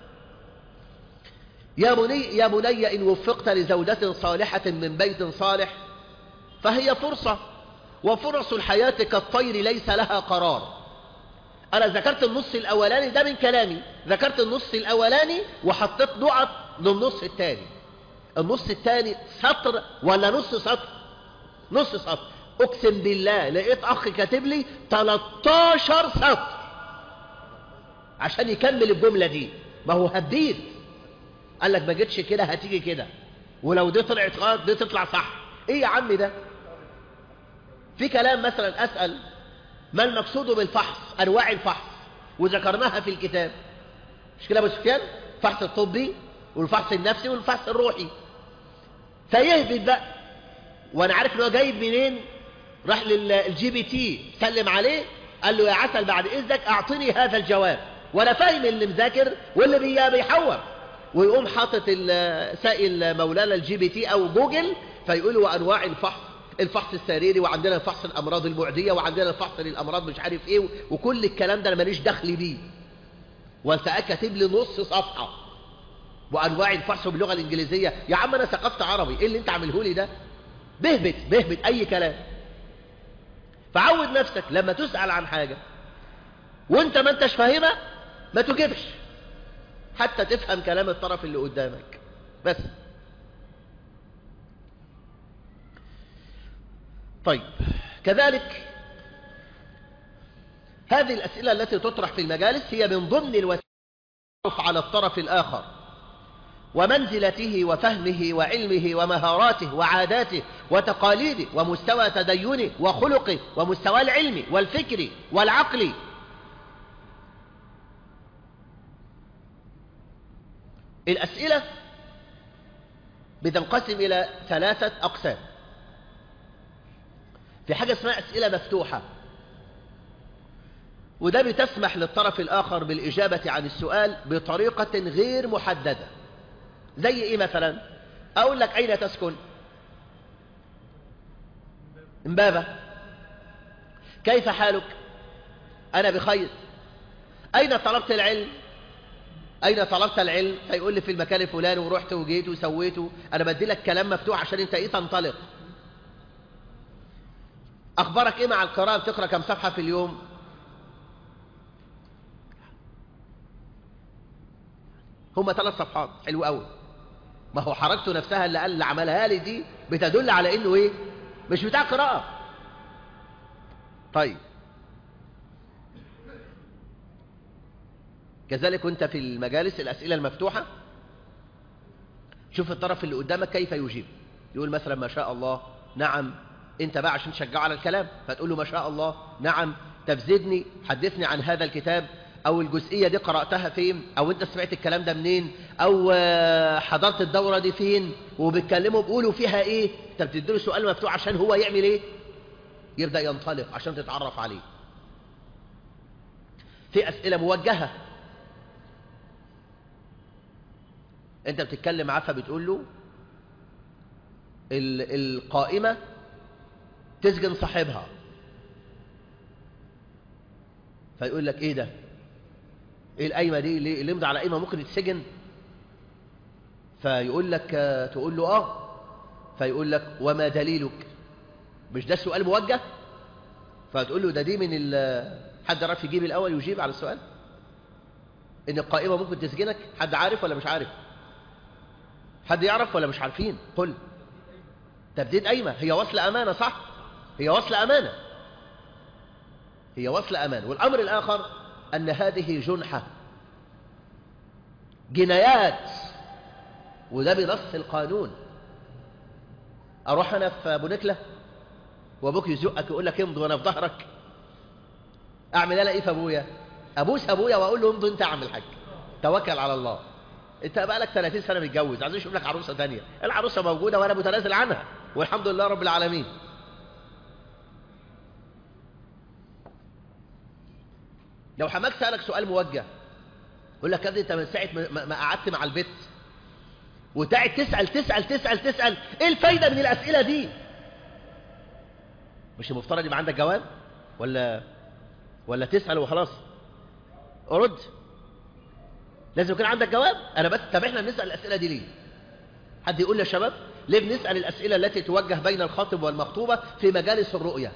يا بني يا بني إن وفقت لزوجة صالحة من بيت صالح فهي فرصة وفرص الحياة كالطير ليس لها قرار أنا ذكرت النص الأولاني ده من كلامي ذكرت النص الأولاني وحطيت نقط للنص الثاني النص الثاني سطر ولا نص سطر نص سطر أقسم بالله لقيت أخ كاتب لي 13 سطر عشان يكمل الجملة دي ما هو هديت قال لك ما جتش كده هتيجي كده ولو دي طلعت غلط دي تطلع صح ايه يا عم ده في كلام مثلا اسال ما المقصود بالفحص انواع الفحص وذكرناها في الكتاب مش كده ابو سفيان الفحص الطبي والفحص النفسي والفحص الروحي فيهبط بقى وانا عارف ان هو جايب منين راح للجي بي تي سلم عليه قال له يا عسل بعد اذنك اعطني هذا الجواب وانا فاهم اللي مذاكر واللي بيحور ويقوم حاطط سائل مولانا الجي بي تي او جوجل فيقول وانواع الفحص الفحص السريري وعندنا فحص الامراض المعديه وعندنا الفحص للامراض مش عارف ايه وكل الكلام ده انا ماليش دخل بيه وانت كاتب لي نص صفحه وانواع الفحص باللغه الانجليزيه يا عم انا ثقافت عربي ايه اللي انت عامله لي ده بهبت بهبت اي كلام فعود نفسك لما تسال عن حاجه وانت ما انتش فاهمها ما تجيبش حتى تفهم كلام الطرف اللي قدامك بس طيب كذلك هذه الأسئلة التي تطرح في المجالس هي من ضمن الوسائل على الطرف الآخر ومنزلته وفهمه وعلمه ومهاراته وعاداته وتقاليده ومستوى تدينه وخلقه ومستوى العلم والفكر والعقل الأسئلة بتنقسم إلى ثلاثة أقسام في حاجة اسمها أسئلة مفتوحة وده بتسمح للطرف الآخر بالإجابة عن السؤال بطريقة غير محددة زي إيه مثلا أقول لك أين تسكن امبابة كيف حالك أنا بخير أين طلبت العلم أين طلبت العلم فيقول لي في المكان الفلاني ورحت وجيت وسويت أنا بدي لك كلام مفتوح عشان أنت إيه تنطلق أخبارك إيه مع القراءة بتقرأ كم صفحة في اليوم هما ثلاث صفحات حلو قوي ما هو حركته نفسها اللي قال اللي عملها لي دي بتدل على انه ايه مش بتاع قراءة طيب كذلك وانت في المجالس الأسئلة المفتوحة شوف الطرف اللي قدامك كيف يجيب يقول مثلا ما شاء الله نعم انت بقى عشان تشجعه على الكلام فتقول له ما شاء الله نعم طب زدني حدثني عن هذا الكتاب او الجزئية دي قرأتها فين او انت سمعت الكلام ده منين او حضرت الدورة دي فين وبتكلموا بيقولوا فيها ايه انت بتديله سؤال مفتوح عشان هو يعمل ايه يبدأ ينطلق عشان تتعرف عليه في اسئلة موجهة انت بتتكلم معاه فبتقول له القائمة تسجن صاحبها فيقول لك ايه ده ايه القايمه دي اللي اللي يمضي على قايمه ممكن يتسجن فيقول لك تقول له اه فيقول لك وما دليلك مش ده السؤال موجه فتقول له ده دي من حد عارف يجيب الاول ويجيب على السؤال ان القائمه ممكن تسجنك حد عارف ولا مش عارف حد يعرف ولا مش عارفين قل تبديد قايمه هي وصل امانه صح هي وصل امانه هي وصل امان والامر الاخر أن هذه جنحة جنايات وده بنص القانون أروح أنا في بنكلة وأبوك يزقك ويقول لك امضي وأنا في ظهرك أعمل أنا إيه في أبويا أبوس أبويا وأقول له امضي أنت أعمل حاج توكل على الله أنت بقى لك 30 سنة متجوز عايزين نشوف لك عروسة تانية العروسة موجودة وأنا متنازل عنها والحمد لله رب العالمين لو حماك سألك سؤال موجه يقول لك يا ابني انت من ساعة ما قعدت مع البيت وتقعد تسأل تسأل تسأل تسأل ايه الفايدة من الأسئلة دي مش المفترض يبقى عندك جواب ولا ولا تسأل وخلاص ارد لازم يكون عندك جواب انا بس طب احنا بنسأل الأسئلة دي ليه حد يقول لي يا شباب ليه بنسأل الأسئلة التي توجه بين الخاطب والمخطوبة في مجالس الرؤية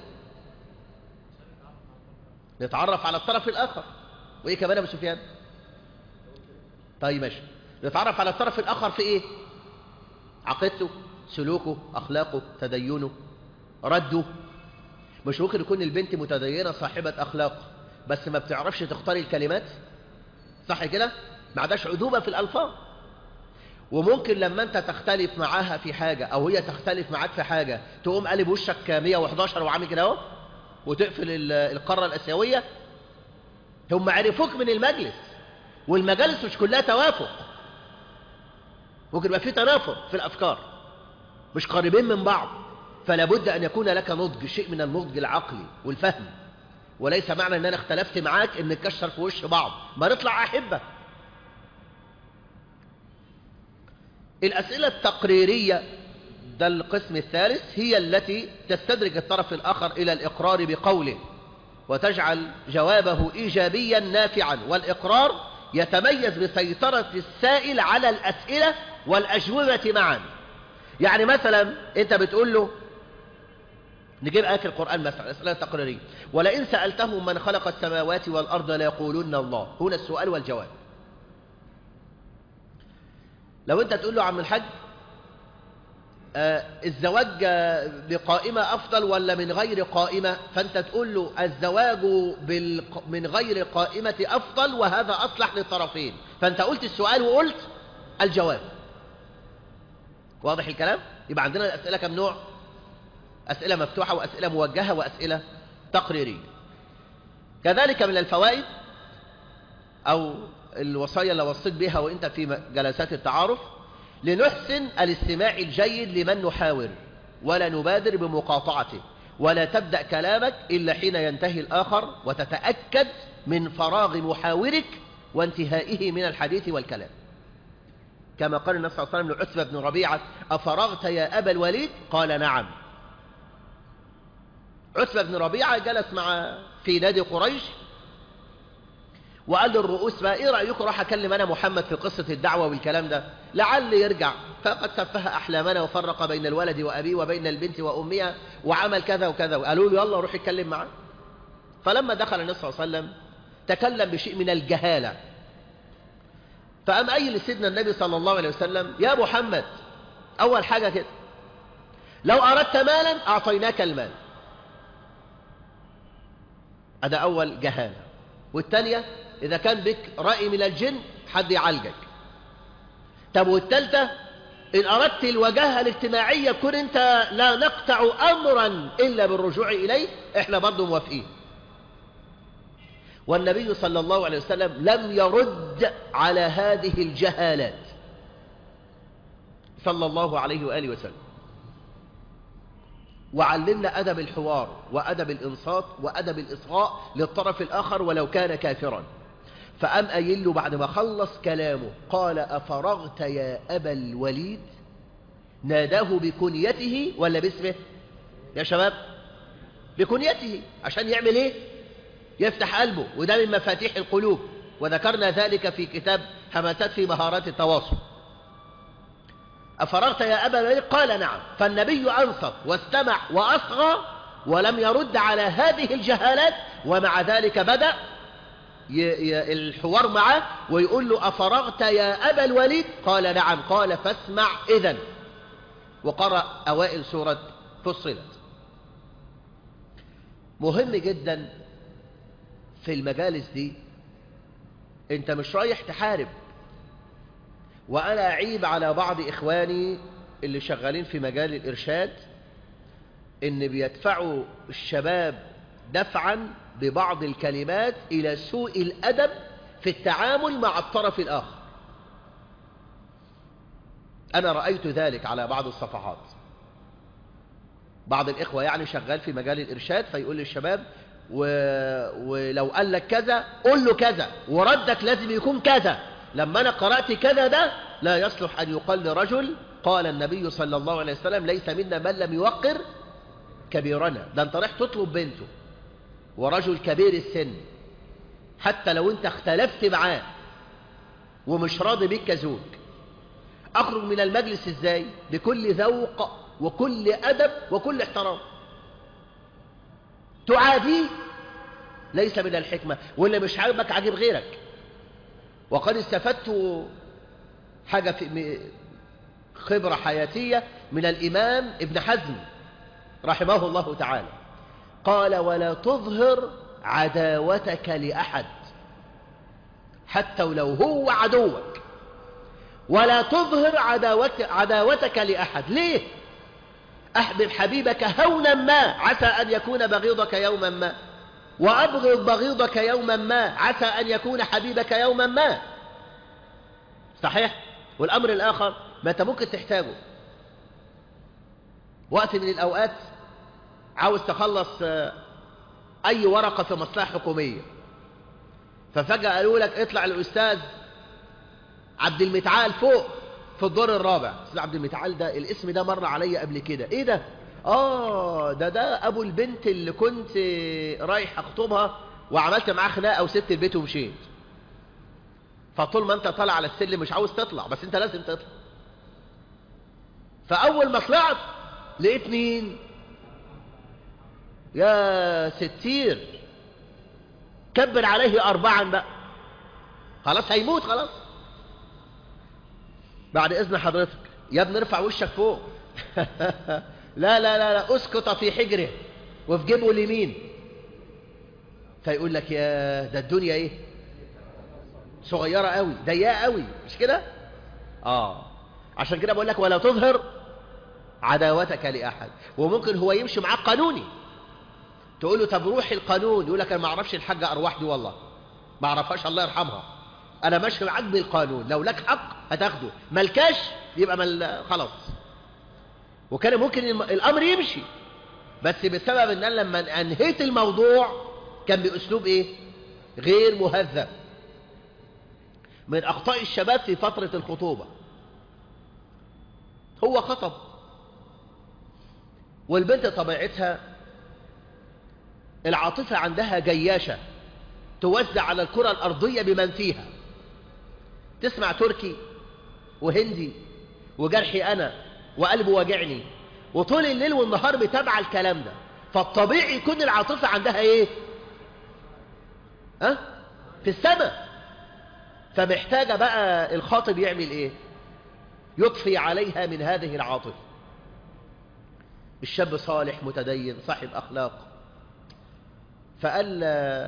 نتعرف على الطرف الآخر وإيه كمان يا أبو سفيان طيب ماشي نتعرف على الطرف الآخر في إيه عقيدته سلوكه أخلاقه تدينه رده مش ممكن يكون البنت متدينة صاحبة أخلاق بس ما بتعرفش تختار الكلمات صح كده ما عندهاش عدوبة في الألفاظ وممكن لما انت تختلف معاها في حاجة او هي تختلف معاك في حاجة تقوم قلب وشك 111 وعامل كده اهو وتقفل القارة الأسيوية هم عرفوك من المجلس والمجالس مش كلها توافق ممكن يبقى في تنافر في الأفكار مش قريبين من بعض فلا بد أن يكون لك نضج شيء من النضج العقلي والفهم وليس معنى أن أنا اختلفت معاك أن نكشر في وش بعض ما نطلع أحبة الأسئلة التقريرية ده القسم الثالث هي التي تستدرج الطرف الآخر إلى الإقرار بقوله وتجعل جوابه إيجابيا نافعا والإقرار يتميز بسيطرة السائل على الأسئلة والأجوبة معا يعني مثلا أنت بتقول له نجيب آية القرآن مثلا أسئلة تقريرية ولئن سألتهم من خلق السماوات والأرض ليقولون الله هنا السؤال والجواب لو أنت تقول له عم الحج آه الزواج بقائمة أفضل ولا من غير قائمة فأنت تقول له الزواج بالق... من غير قائمة أفضل وهذا أصلح للطرفين فأنت قلت السؤال وقلت الجواب واضح الكلام؟ يبقى عندنا الأسئلة كم نوع؟ أسئلة مفتوحة وأسئلة موجهة وأسئلة تقريرية كذلك من الفوائد أو الوصايا اللي وصيت بها وإنت في جلسات التعارف لنحسن الاستماع الجيد لمن نحاور ولا نبادر بمقاطعته ولا تبدأ كلامك إلا حين ينتهي الآخر وتتأكد من فراغ محاورك وانتهائه من الحديث والكلام كما قال النبي صلى الله عليه وسلم لعتبة بن ربيعة أفرغت يا أبا الوليد قال نعم عتبة بن ربيعة جلس مع في نادي قريش وقال للرؤوس بقى ايه رأيكم راح اكلم انا محمد في قصة الدعوة والكلام ده لعل يرجع فقد سفه احلامنا وفرق بين الولد وابيه وبين البنت وامها وعمل كذا وكذا وقالوا له يلا روح اتكلم معاه فلما دخل النبي صلى الله عليه وسلم تكلم بشيء من الجهالة فقام قايل لسيدنا النبي صلى الله عليه وسلم يا محمد اول حاجة كده لو اردت مالا اعطيناك المال هذا اول جهالة والثانية إذا كان بك رأي من الجن حد يعالجك طب والثالثة إن أردت الوجاهة الاجتماعية كن أنت لا نقطع أمرا إلا بالرجوع إليه إحنا برضو موافقين والنبي صلى الله عليه وسلم لم يرد على هذه الجهالات صلى الله عليه وآله وسلم وعلمنا أدب الحوار وأدب الإنصات وأدب الإصغاء للطرف الآخر ولو كان كافرا فقام قايل له بعد ما خلص كلامه قال أفرغت يا أبا الوليد ناداه بكنيته ولا باسمه يا شباب بكنيته عشان يعمل ايه يفتح قلبه وده من مفاتيح القلوب وذكرنا ذلك في كتاب همسات في مهارات التواصل أفرغت يا أبا الوليد قال نعم فالنبي أنصت واستمع وأصغى ولم يرد على هذه الجهالات ومع ذلك بدأ الحوار معه ويقول له أفرغت يا أبا الوليد قال نعم قال فاسمع إذن وقرأ أوائل سورة فصلت مهم جدا في المجالس دي انت مش رايح تحارب وأنا أعيب على بعض إخواني اللي شغالين في مجال الإرشاد إن بيدفعوا الشباب دفعا ببعض الكلمات إلى سوء الأدب في التعامل مع الطرف الآخر أنا رأيت ذلك على بعض الصفحات بعض الإخوة يعني شغال في مجال الإرشاد فيقول للشباب و... ولو قال لك كذا قل له كذا وردك لازم يكون كذا لما أنا قرأت كذا ده لا يصلح أن يقال لرجل قال النبي صلى الله عليه وسلم ليس منا من لم يوقر كبيرنا ده انت رايح تطلب بنته ورجل كبير السن حتى لو انت اختلفت معاه ومش راضي بيك كزوج اخرج من المجلس ازاي بكل ذوق وكل ادب وكل احترام تعاديه ليس من الحكمة واللي مش عاجبك عاجب غيرك وقد استفدت حاجة في خبرة حياتية من الإمام ابن حزم رحمه الله تعالى قال ولا تظهر عداوتك لأحد حتى لو هو عدوك ولا تظهر عداوت عداوتك لأحد ليه أحبب حبيبك هونا ما عسى أن يكون بغيضك يوما ما وأبغض بغيضك يوما ما عسى أن يكون حبيبك يوما ما صحيح والأمر الآخر ما أنت ممكن تحتاجه وقت من الأوقات عاوز تخلص أي ورقة في مصلحة حكومية ففجأة قالوا لك اطلع الأستاذ عبد المتعال فوق في الدور الرابع أستاذ عبد المتعال ده الاسم ده مر عليا قبل كده إيه ده؟ آه ده ده أبو البنت اللي كنت رايح أخطبها وعملت معاه خناقة وسبت البيت ومشيت فطول ما أنت طالع على السلم مش عاوز تطلع بس أنت لازم تطلع فأول ما طلعت لقيت مين؟ يا ستير كبر عليه أربعا بقى خلاص هيموت خلاص بعد إذن حضرتك يا ابني ارفع وشك فوق لا لا لا لا اسقط في حجره وفي جيبه اليمين فيقول لك يا ده الدنيا ايه صغيرة قوي ضيقة قوي مش كده اه عشان كده بقول لك ولا تظهر عداوتك لأحد وممكن هو يمشي معاك قانوني تقول له طب روح القانون يقول لك انا ما اعرفش الحاجه ارواح دي والله ما اعرفهاش الله يرحمها انا ماشي معاك بالقانون لو لك حق هتاخده ملكاش يبقى مل... خلاص وكان ممكن الامر يمشي بس بسبب ان انا لما انهيت الموضوع كان باسلوب ايه غير مهذب من اخطاء الشباب في فتره الخطوبه هو خطب والبنت طبيعتها العاطفة عندها جياشة توزع على الكرة الأرضية بمن فيها تسمع تركي وهندي وجرحي أنا وقلبه واجعني وطول الليل والنهار متابعة الكلام ده فالطبيعي يكون العاطفة عندها ايه أه؟ في السماء فمحتاجة بقى الخاطب يعمل ايه يطفي عليها من هذه العاطفة الشاب صالح متدين صاحب أخلاق فقال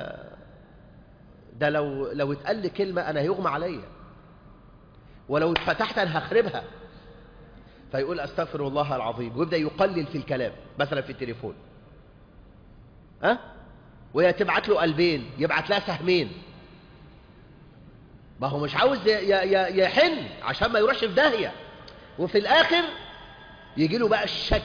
ده لو لو اتقال لي كلمة أنا هيغمى عليا ولو اتفتحت أنا هخربها فيقول أستغفر الله العظيم ويبدأ يقلل في الكلام مثلا في التليفون ها أه؟ وهي تبعت له قلبين يبعت لها سهمين ما هو مش عاوز يحن عشان ما يروحش في داهية وفي الآخر يجي له بقى الشك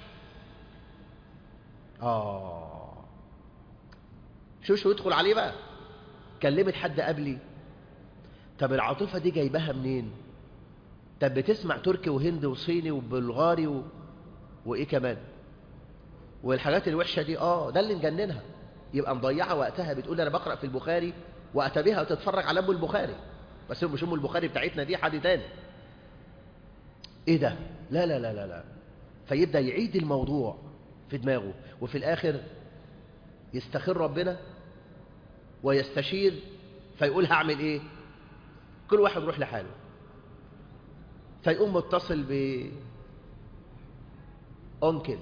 آه شو شو يدخل عليه بقى كلمت حد قبلي طب العاطفة دي جايبها منين طب بتسمع تركي وهندي وصيني وبلغاري و... وإيه كمان والحاجات الوحشة دي آه ده اللي مجننها يبقى مضيعة وقتها بتقول أنا بقرأ في البخاري وأتبيها وتتفرج على أم البخاري بس مش أم البخاري بتاعتنا دي حد تاني إيه ده لا لا لا لا لا فيبدأ يعيد الموضوع في دماغه وفي الآخر يستخير ربنا ويستشير فيقول هعمل إيه كل واحد يروح لحاله فيقوم متصل ب أنكل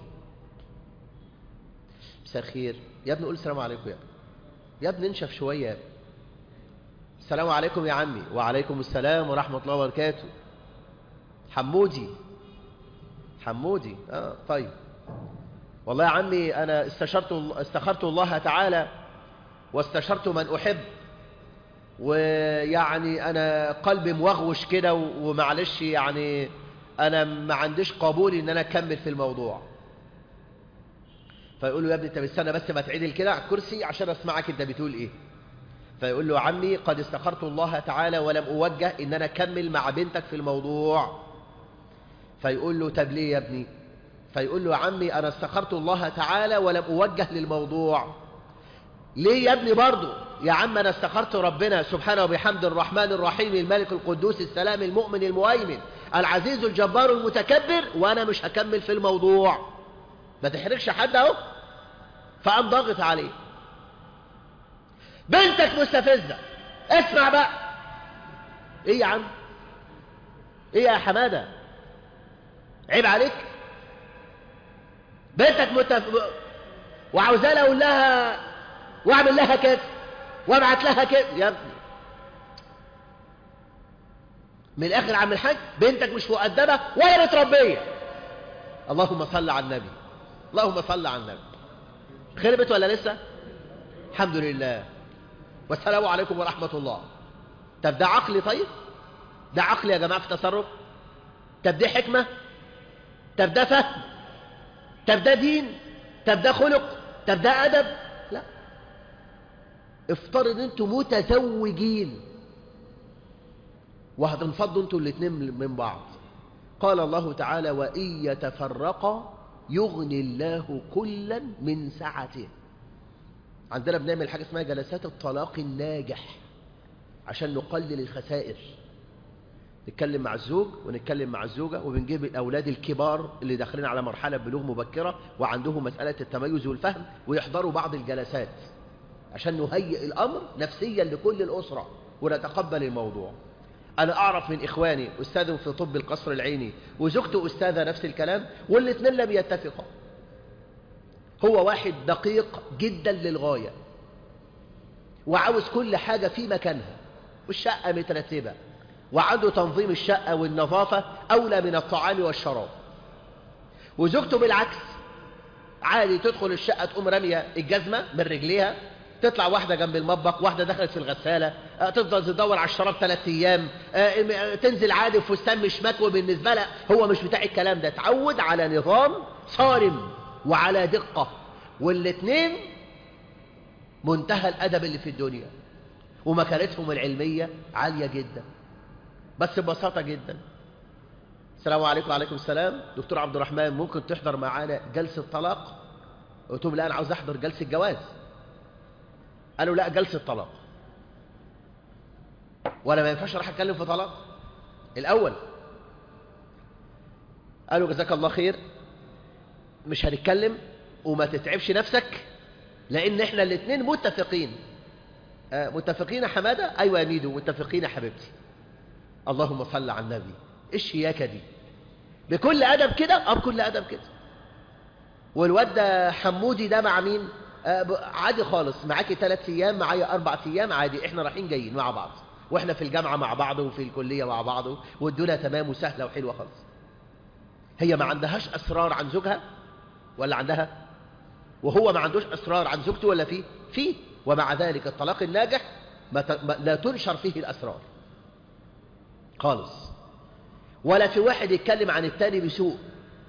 مساء الخير يا ابني قول السلام عليكم يا ابني يا ابني انشف شوية يا ابني السلام عليكم يا عمي وعليكم السلام ورحمة الله وبركاته حمودي حمودي اه طيب والله يا عمي أنا استشرت استخرت الله تعالى واستشرت من أحب ويعني أنا قلبي موغوش كده ومعلش يعني أنا ما عنديش قبول إن أنا أكمل في الموضوع فيقول له يا ابني انت استنى بس ما تعدل كده على الكرسي عشان اسمعك انت بتقول ايه فيقول له عمي قد استخرت الله تعالى ولم اوجه ان انا اكمل مع بنتك في الموضوع فيقول له طب ليه يا ابني فيقول له عمي انا استخرت الله تعالى ولم اوجه للموضوع ليه يا ابني برضه يا عم انا استخرت ربنا سبحانه وبحمد الرحمن الرحيم الملك القدوس السلام المؤمن المهيمن العزيز الجبار المتكبر وانا مش هكمل في الموضوع ما تحرجش حد اهو فقام ضاغط عليه بنتك مستفزه اسمع بقى ايه يا عم ايه يا حماده عيب عليك بنتك متف... وعاوزاني اقول لها واعمل لها كده وابعت لها كده يا ابني من الاخر عم الحاج بنتك مش مؤدبه ولا متربيه اللهم صل على النبي اللهم صل على النبي خربت ولا لسه الحمد لله والسلام عليكم ورحمة الله طب ده عقل طيب ده عقل يا جماعة في تصرف طب دي حكمة طب ده فهم طب ده دين طب ده خلق طب ده أدب لا افترض انتوا متزوجين وهتنفضوا انتوا الاثنين من بعض قال الله تعالى وإن يتفرقا يغني الله كلا من سعته عندنا بنعمل حاجة اسمها جلسات الطلاق الناجح عشان نقلل الخسائر نتكلم مع الزوج ونتكلم مع الزوجة وبنجيب الأولاد الكبار اللي داخلين على مرحلة بلوغ مبكرة وعندهم مسألة التميز والفهم ويحضروا بعض الجلسات عشان نهيئ الأمر نفسيا لكل الأسرة ونتقبل الموضوع أنا أعرف من إخواني أستاذ في طب القصر العيني وزوجته أستاذة نفس الكلام والاثنين لم يتفقا هو واحد دقيق جدا للغاية وعاوز كل حاجة في مكانها والشقة مترتبة وعنده تنظيم الشقة والنظافة أولى من الطعام والشراب وزوجته بالعكس عادي تدخل الشقة تقوم رامية الجزمة من رجليها تطلع واحدة جنب المطبخ واحدة دخلت في الغسالة تفضل تدور على الشراب ثلاث أيام تنزل عادي في فستان مش مكوى بالنسبة لها هو مش بتاع الكلام ده تعود على نظام صارم وعلى دقة والاثنين منتهى الأدب اللي في الدنيا ومكانتهم العلمية عالية جدا بس ببساطة جدا السلام عليكم وعليكم السلام دكتور عبد الرحمن ممكن تحضر معانا جلسة طلاق قلت لهم لا انا عاوز احضر جلسه جواز قالوا لا جلسه طلاق ولا ما ينفعش اروح اتكلم في طلاق الاول قالوا جزاك الله خير مش هنتكلم وما تتعبش نفسك لان احنا الاثنين متفقين آه متفقين يا حماده ايوه يا ميدو متفقين يا حبيبتي اللهم صل على النبي ايش هياكه دي بكل ادب كده اه بكل ادب كده والواد ده حمودي ده مع مين آه عادي خالص معاكي ثلاث ايام معايا اربع ايام عادي احنا رايحين جايين مع بعض واحنا في الجامعه مع بعض وفي الكليه مع بعض والدنيا تمام وسهله وحلوه خالص هي ما عندهاش اسرار عن زوجها ولا عندها وهو ما عندوش اسرار عن زوجته ولا فيه فيه ومع ذلك الطلاق الناجح ما ت... ما... لا تنشر فيه الاسرار خالص ولا في واحد يتكلم عن التاني بسوء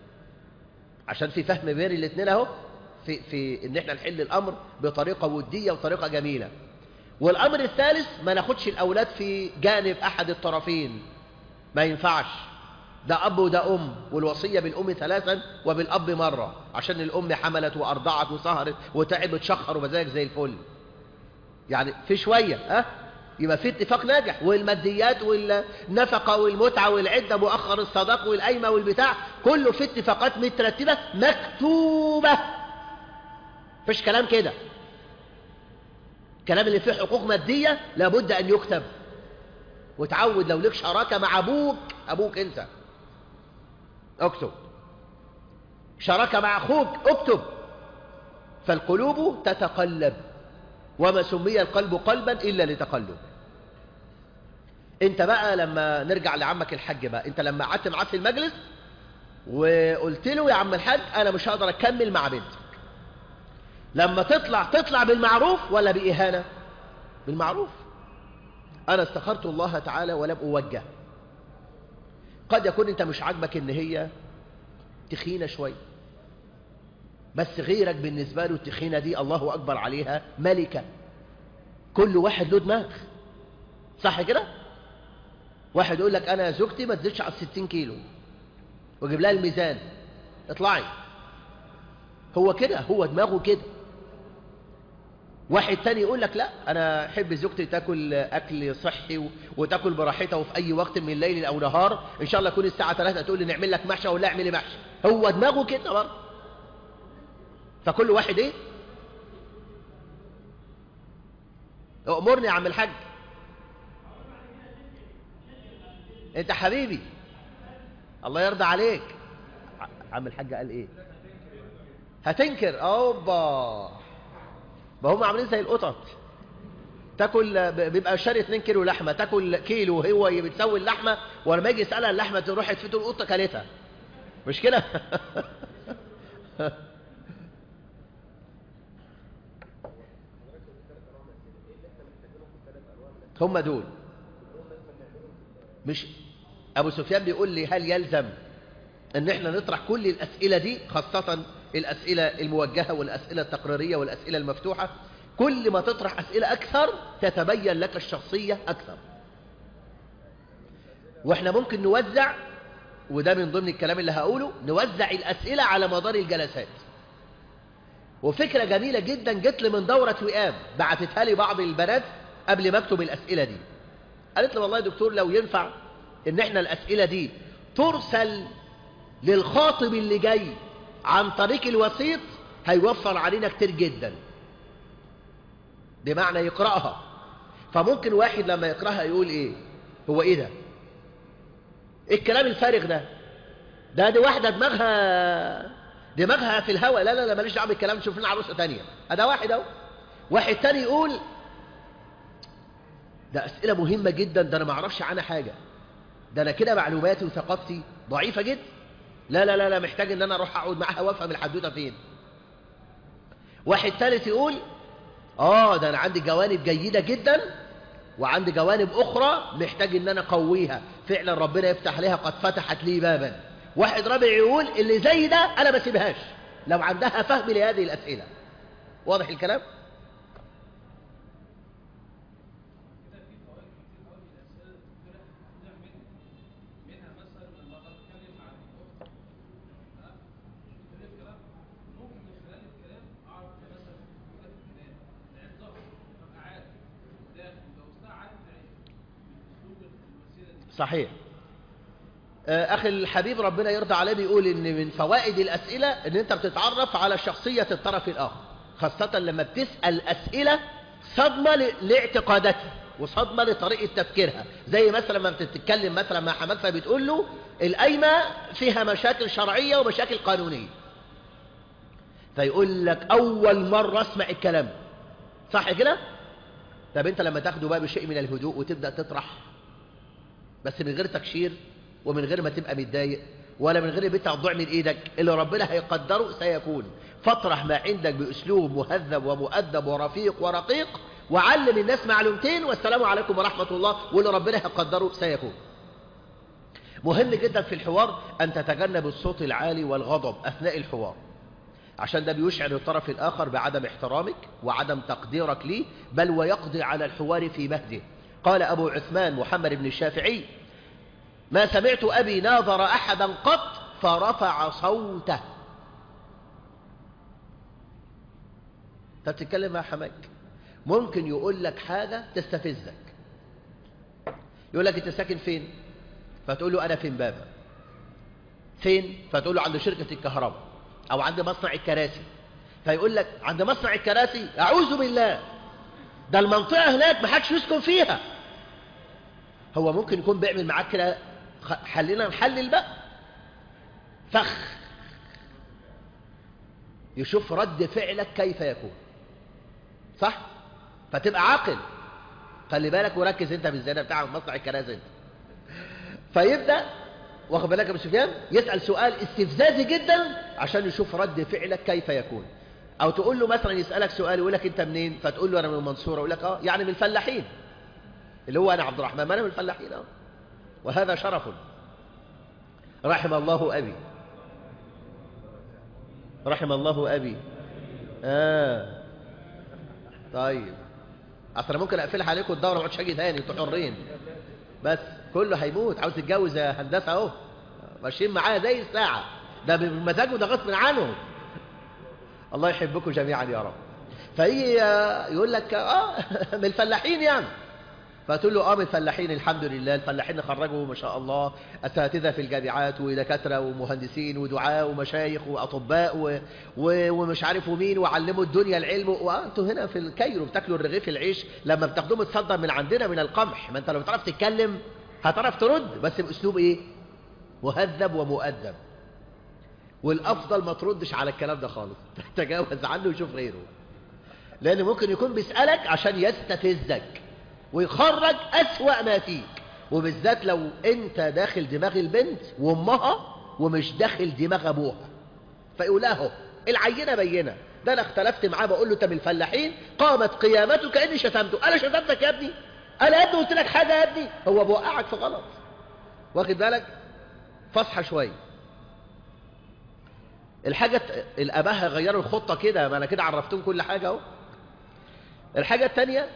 عشان في فهم بين الاثنين اهو في في ان احنا نحل الامر بطريقه وديه وطريقه جميله والامر الثالث ما ناخدش الاولاد في جانب احد الطرفين ما ينفعش ده اب وده ام والوصيه بالام ثلاثا وبالاب مره عشان الام حملت وارضعت وسهرت وتعبت شخر ومزاج زي الفل يعني في شويه ها أه؟ يبقى في اتفاق ناجح والماديات والنفقه والمتعه والعده مؤخر الصداق والقايمه والبتاع كله في اتفاقات مترتبه مكتوبه مفيش كلام كده الكلام اللي فيه حقوق ماديه لابد ان يكتب وتعود لو لك شراكه مع ابوك ابوك انت اكتب شراكه مع اخوك اكتب فالقلوب تتقلب وما سمي القلب قلبا إلا لتقلب انت بقى لما نرجع لعمك الحاج بقى انت لما قعدت معاه في المجلس وقلت له يا عم الحاج انا مش هقدر اكمل مع بنتك لما تطلع تطلع بالمعروف ولا بإهانة بالمعروف انا استخرت الله تعالى ولم اوجه قد يكون انت مش عاجبك ان هي تخينة شوية بس غيرك بالنسبة له التخينة دي الله أكبر عليها ملكة كل واحد له دماغ صح كده واحد يقول لك أنا زوجتي ما تزيدش على الستين كيلو وجيب لها الميزان اطلعي هو كده هو دماغه كده واحد تاني يقول لك لا أنا أحب زوجتي تاكل أكل صحي وتاكل براحتها وفي أي وقت من الليل أو نهار إن شاء الله يكون الساعة 3 تقول لي نعمل لك محشي ولا اعملي محشي هو دماغه كده برضه فكل واحد ايه امرني يا عم الحاج انت حبيبي الله يرضى عليك عم الحاج قال ايه هتنكر اوبا ما هم عاملين زي القطط تاكل بيبقى شاري 2 كيلو لحمه تاكل كيلو هو بتسوي اللحمه ولما يجي يسالها اللحمه تروح تفته القطه كلتها مش كده هم دول مش ابو سفيان بيقول لي هل يلزم ان احنا نطرح كل الاسئله دي خاصه الاسئله الموجهه والاسئله التقريريه والاسئله المفتوحه كل ما تطرح اسئله اكثر تتبين لك الشخصيه اكثر واحنا ممكن نوزع وده من ضمن الكلام اللي هقوله نوزع الاسئله على مدار الجلسات وفكره جميله جدا جت لي من دوره وئام بعتتها لي بعض البنات قبل ما اكتب الأسئلة دي قالت لي والله يا دكتور لو ينفع ان احنا الأسئلة دي ترسل للخاطب اللي جاي عن طريق الوسيط هيوفر علينا كتير جدا بمعنى يقرأها فممكن واحد لما يقرأها يقول ايه هو ايه ده ايه الكلام الفارغ ده ده دي واحدة دماغها دماغها في الهواء لا لا لا ماليش دعوه بالكلام شوف لنا عروسه ثانيه ده واحد اهو واحد تاني يقول ده أسئلة مهمة جدا ده أنا ما أعرفش عنها حاجة ده أنا كده معلوماتي وثقافتي ضعيفة جدا لا لا لا لا محتاج إن أنا أروح أقعد معاها وأفهم الحدوتة فين واحد ثالث يقول آه ده أنا عندي جوانب جيدة جدا وعندي جوانب أخرى محتاج إن أنا أقويها فعلا ربنا يفتح لها قد فتحت لي بابا واحد رابع يقول اللي زي ده أنا ما سيبهاش لو عندها فهم لهذه الأسئلة واضح الكلام؟ صحيح أخي الحبيب ربنا يرضى عليه بيقول إن من فوائد الأسئلة إن أنت بتتعرف على شخصية الطرف الآخر خاصة لما بتسأل أسئلة صدمة لاعتقاداتها وصدمة لطريقة تفكيرها زي مثلا لما بتتكلم مثلا مع حماد فبتقول له القايمة فيها مشاكل شرعية ومشاكل قانونية فيقول لك أول مرة اسمع الكلام صح كده؟ طب انت لما تاخده بقى بشيء من الهدوء وتبدأ تطرح بس من غير تكشير ومن غير ما تبقى متضايق ولا من غير بيت ضوع من ايدك اللي ربنا هيقدره سيكون فاطرح ما عندك باسلوب مهذب ومؤدب ورفيق ورقيق وعلم الناس معلومتين والسلام عليكم ورحمة الله واللي ربنا هيقدره سيكون مهم جدا في الحوار أن تتجنب الصوت العالي والغضب أثناء الحوار عشان ده بيشعر الطرف الآخر بعدم احترامك وعدم تقديرك ليه بل ويقضي على الحوار في مهده قال أبو عثمان محمد بن الشافعي ما سمعت أبي ناظر أحدا قط فرفع صوته انت بتتكلم مع حماك ممكن يقول لك حاجة تستفزك يقول لك انت ساكن فين فتقول له انا في امبابة فين فتقول له عند شركة الكهرباء او عند مصنع الكراسي فيقول لك عند مصنع الكراسي اعوذ بالله ده المنطقة هناك ما حدش يسكن فيها هو ممكن يكون بيعمل معاك كده خلينا نحلل بقى فخ يشوف رد فعلك كيف يكون صح فتبقى عاقل خلي بالك وركز انت بالزيادة بتاع مصنع الكراسي انت فيبدأ واخد بالك يا ابو سفيان يسأل سؤال استفزازي جدا عشان يشوف رد فعلك كيف يكون او تقول له مثلا يسألك سؤال يقول لك انت منين فتقول له انا من المنصورة يقول لك اه يعني من الفلاحين اللي هو انا عبد الرحمن ما انا من الفلاحين اه وهذا شرف رحم الله ابي رحم الله ابي اه طيب اصل ممكن اقفلها عليكم الدوره ما اقعدش اجي تاني انتوا حرين بس كله هيموت عاوز يتجوز يا هندسه اهو ماشيين معايا زي الساعه ده بمزاجه ده غصب عنه الله يحبكم جميعا يا رب فيجي يقول لك اه من الفلاحين يعني فتقول له اه من الفلاحين الحمد لله الفلاحين خرجوا ما شاء الله اساتذه في الجامعات ودكاتره ومهندسين ودعاء ومشايخ واطباء و... و... ومش عارف ومين وعلموا الدنيا العلم وانتوا هنا في الكيرو بتاكلوا الرغيف العيش لما بتاخدوه متصدر من عندنا من القمح ما انت لو بتعرف تتكلم هتعرف ترد بس باسلوب ايه مهذب ومؤدب والافضل ما تردش على الكلام ده خالص تجاوز عنه وشوف غيره لان ممكن يكون بيسالك عشان يستفزك ويخرج أسوأ ما فيك وبالذات لو انت داخل دماغ البنت وامها ومش داخل دماغ ابوها فيقول له العينة بينة ده انا اختلفت معاه بقول له انت من الفلاحين قامت قيامته كاني شتمته انا شتمتك يا ابني انا يا ابني قلت لك حاجه يا ابني هو بوقعك في غلط واخد بالك فصحى شويه الحاجه الاباء هيغيروا الخطه كده ما انا كده عرفتهم كل حاجه اهو الحاجه الثانيه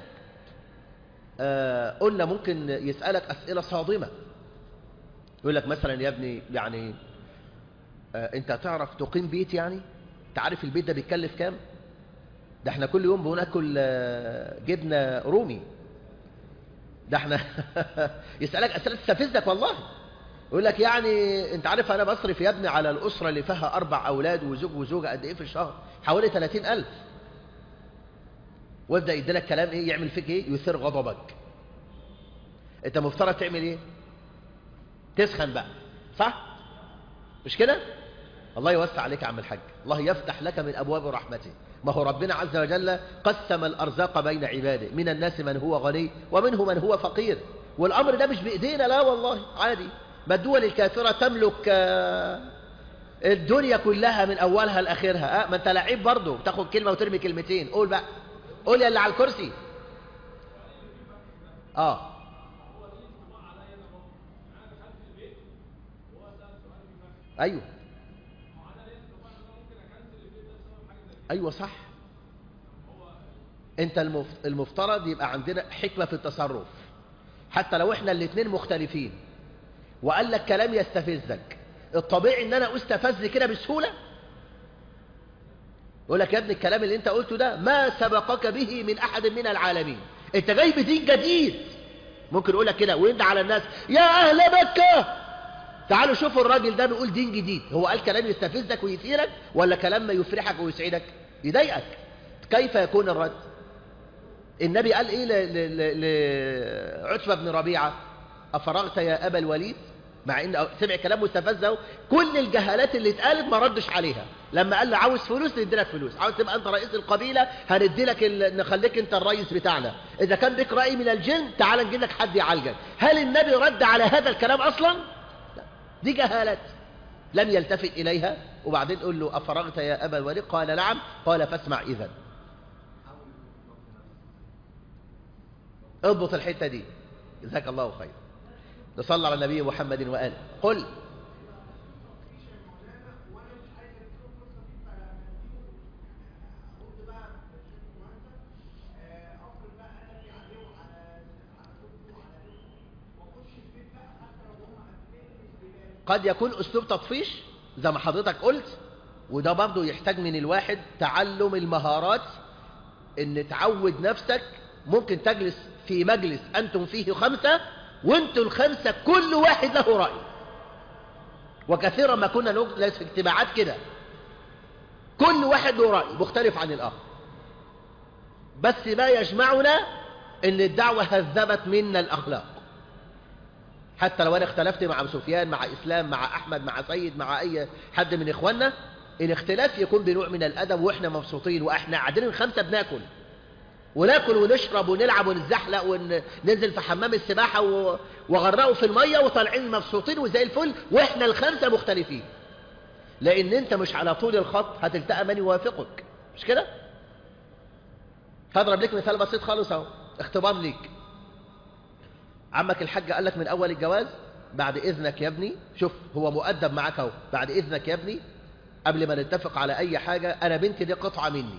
آه قلنا ممكن يسألك أسئلة صادمة يقول لك مثلا يا ابني يعني آه انت تعرف تقيم بيت يعني تعرف البيت ده بيتكلف كام ده احنا كل يوم بناكل آه جبنة رومي ده احنا يسألك أسئلة تستفزك والله يقول لك يعني انت عارف انا بصرف يا ابني على الأسرة اللي فيها أربع أولاد وزوج وزوجة قد ايه في الشهر حوالي 30 ألف وابدا يديلك كلام ايه يعمل فيك ايه يثير غضبك انت مفترض تعمل ايه تسخن بقى صح مش كده الله يوسع عليك يا عم الحاج الله يفتح لك من ابواب رحمته ما هو ربنا عز وجل قسم الارزاق بين عباده من الناس من هو غني ومنه من هو فقير والامر ده مش بايدينا لا والله عادي ما الدول الكافره تملك الدنيا كلها من اولها لاخرها اه ما انت لعيب برضه بتاخد كلمه وترمي كلمتين قول بقى قول يا اللي على الكرسي اه ايوه ايوه صح انت المفترض يبقى عندنا حكمة في التصرف حتى لو احنا الاثنين مختلفين وقال لك كلام يستفزك الطبيعي ان انا استفز كده بسهولة يقول لك يا ابني الكلام اللي انت قلته ده ما سبقك به من احد من العالمين انت جاي بدين جديد ممكن يقول لك كده ويندى على الناس يا أهل مكة تعالوا شوفوا الراجل ده بيقول دين جديد هو قال كلام يستفزك ويثيرك ولا كلام يفرحك ويسعدك يضايقك كيف يكون الرد النبي قال ايه لعتبة بن ربيعة أفرغت يا أبا الوليد مع ان سمع كلام مستفز كل الجهالات اللي اتقالت ما ردش عليها لما قال له عاوز فلوس ندي لك فلوس عاوز تبقى انت رئيس القبيله هندي لك ال... نخليك انت الرئيس بتاعنا اذا كان بك راي من الجن تعال نجيب لك حد يعالجك هل النبي رد على هذا الكلام اصلا لا. دي جهالات لم يلتفت اليها وبعدين قل له افرغت يا ابا الوليد قال نعم قال فاسمع اذا اضبط الحته دي جزاك الله خير نصلي على النبي محمد وآله قل قد يكون أسلوب تطفيش زي ما حضرتك قلت وده برضه يحتاج من الواحد تعلم المهارات ان تعود نفسك ممكن تجلس في مجلس أنتم فيه خمسة وانتوا الخمسة كل واحد له رأي وكثيرا ما كنا نجلس في اجتماعات كده كل واحد له رأي مختلف عن الآخر بس ما يجمعنا ان الدعوة هذبت منا الأخلاق حتى لو انا اختلفت مع سفيان مع اسلام مع احمد مع سيد مع اي حد من اخواننا الاختلاف يكون بنوع من الادب واحنا مبسوطين واحنا قاعدين الخمسه بناكل وناكل ونشرب ونلعب ونزحلق وننزل في حمام السباحه وغرقوا في الميه وطالعين مبسوطين وزي الفل واحنا الخمسه مختلفين لان انت مش على طول الخط هتلتقى من يوافقك مش كده هضرب لك مثال بسيط خالص اهو اختبار ليك عمك الحاج قال لك من اول الجواز بعد اذنك يا ابني شوف هو مؤدب معاك اهو بعد اذنك يا ابني قبل ما نتفق على اي حاجه انا بنتي دي قطعه مني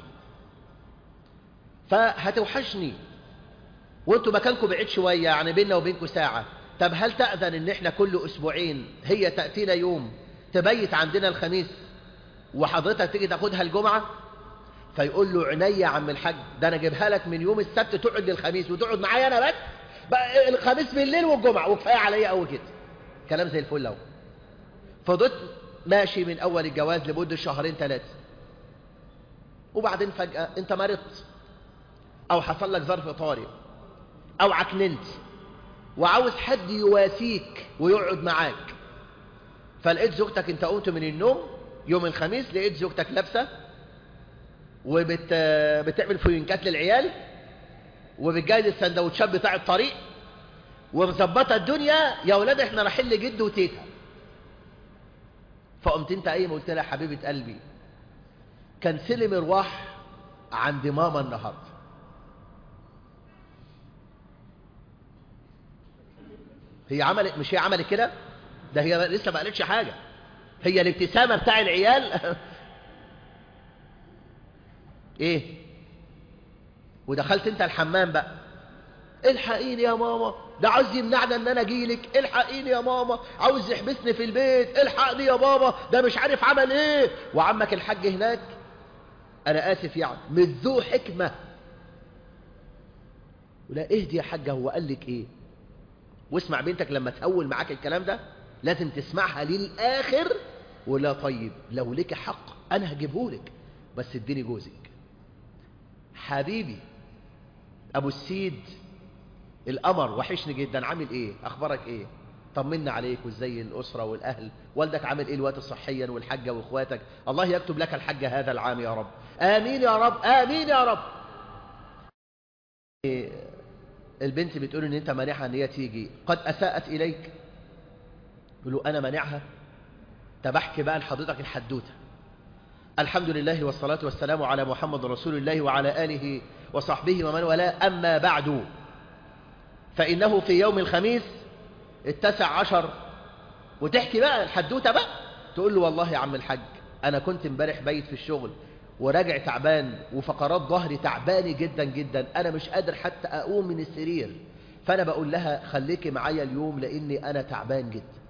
فهتوحشني وانتوا مكانكم بعيد شويه يعني بيننا وبينكم ساعه طب هل تاذن ان احنا كل اسبوعين هي تاتينا يوم تبيت عندنا الخميس وحضرتك تيجي تاخدها الجمعه فيقول له عينيا يا عم الحاج ده انا اجيبها لك من يوم السبت تقعد للخميس وتقعد معايا انا بس بقى الخميس بالليل والجمعه وكفايه عليا قوي كده كلام زي الفل اهو فضلت ماشي من اول الجواز لمده شهرين ثلاثه وبعدين فجاه انت مرضت او حصل لك ظرف طارئ او عكننت وعاوز حد يواسيك ويقعد معاك فلقيت زوجتك انت قمت من النوم يوم الخميس لقيت زوجتك لابسه وبتعمل فوينكات للعيال وبتجهز السندوتشات بتاع الطريق ومظبطه الدنيا يا ولاد احنا رايحين لجد وتيتا فقمت انت قايم قلت لها حبيبه قلبي كنسلي مروح عند ماما النهارده هي عملت مش هي عملت كده ده هي لسه ما قالتش حاجه هي الابتسامه بتاع العيال ايه ودخلت انت الحمام بقى الحقيني يا ماما ده عاوز يمنعنا ان انا اجيلك الحقيني يا ماما عاوز يحبسني في البيت الحقني يا بابا ده مش عارف عمل ايه وعمك الحاج هناك انا اسف يعني مش ذو حكمه ولا اهدي يا حاجه هو قال لك ايه واسمع بنتك لما تهول معاك الكلام ده لازم تسمعها للاخر ولا طيب لو لك حق انا هجيبهولك بس اديني جوزك حبيبي ابو السيد القمر وحشني جدا عامل ايه اخبارك ايه طمنا عليك وازاي الاسره والاهل والدك عامل ايه الوقت صحيا والحاجه واخواتك الله يكتب لك الحج هذا العام يا رب امين يا رب امين يا رب البنت بتقول ان انت مانعها ان هي تيجي قد اساءت اليك يقول له انا مانعها طب احكي بقى لحضرتك الحدوته الحمد لله والصلاة والسلام على محمد رسول الله وعلى آله وصحبه ومن والاه أما بعد فإنه في يوم الخميس التسع عشر وتحكي بقى الحدوتة بقى تقول له والله يا عم الحاج أنا كنت امبارح بايت في الشغل وراجع تعبان وفقرات ظهري تعباني جدا جدا أنا مش قادر حتى أقوم من السرير فأنا بقول لها خليكي معايا اليوم لأني أنا تعبان جدا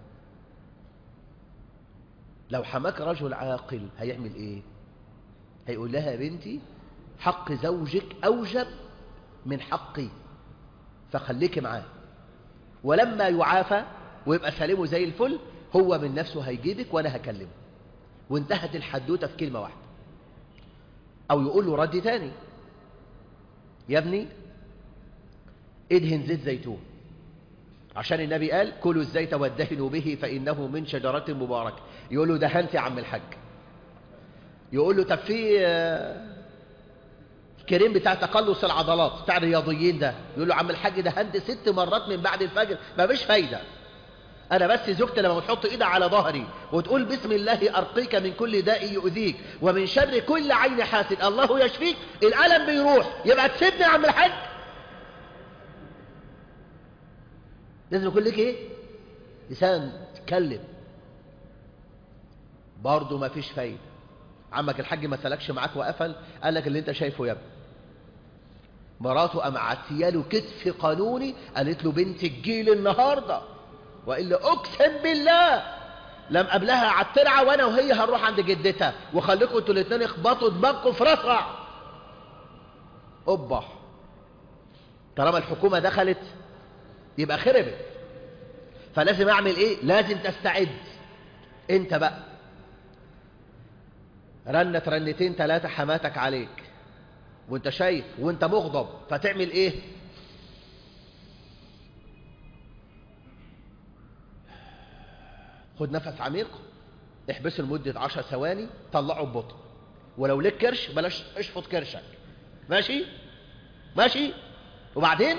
لو حماك رجل عاقل هيعمل ايه هيقول لها يا بنتي حق زوجك اوجب من حقي فخليكي معاه ولما يعافى ويبقى سليمه زي الفل هو من نفسه هيجيبك وانا هكلمه وانتهت الحدوته في كلمه واحده او يقول له رد تاني يا ابني ادهن زيت زيتون عشان النبي قال كلوا الزيت وادهنوا به فانه من شجره مباركه يقول له دهنت يا عم الحاج يقول له طب في كريم بتاع تقلص العضلات بتاع الرياضيين ده يقول له عم الحاج دهنت ست مرات من بعد الفجر ما فيش فايده انا بس زوجتي لما بتحط ايدها على ظهري وتقول بسم الله ارقيك من كل داء يؤذيك ومن شر كل عين حاسد الله يشفيك الالم بيروح يبقى تسيبني يا عم الحاج لازم يكون لك ايه لسان تتكلم برضه ما فيش فايده عمك الحاج ما سلكش معاك وقفل قال لك اللي انت شايفه يا ابني مراته قام عتياله كتف قانوني قالت له بنت الجيل النهارده والا اقسم بالله لم قبلها على الترعه وانا وهي هنروح عند جدتها وخليكم انتوا الاثنين اخبطوا دماغكم في راسها اوبا طالما الحكومه دخلت يبقى خربت فلازم اعمل ايه لازم تستعد انت بقى رنت رنتين ثلاثه حماتك عليك وانت شايف وانت مغضب فتعمل ايه خد نفس عميق احبسه لمدة عشر ثواني طلعه ببطء ولو لك كرش بلاش اشفط كرشك ماشي ماشي وبعدين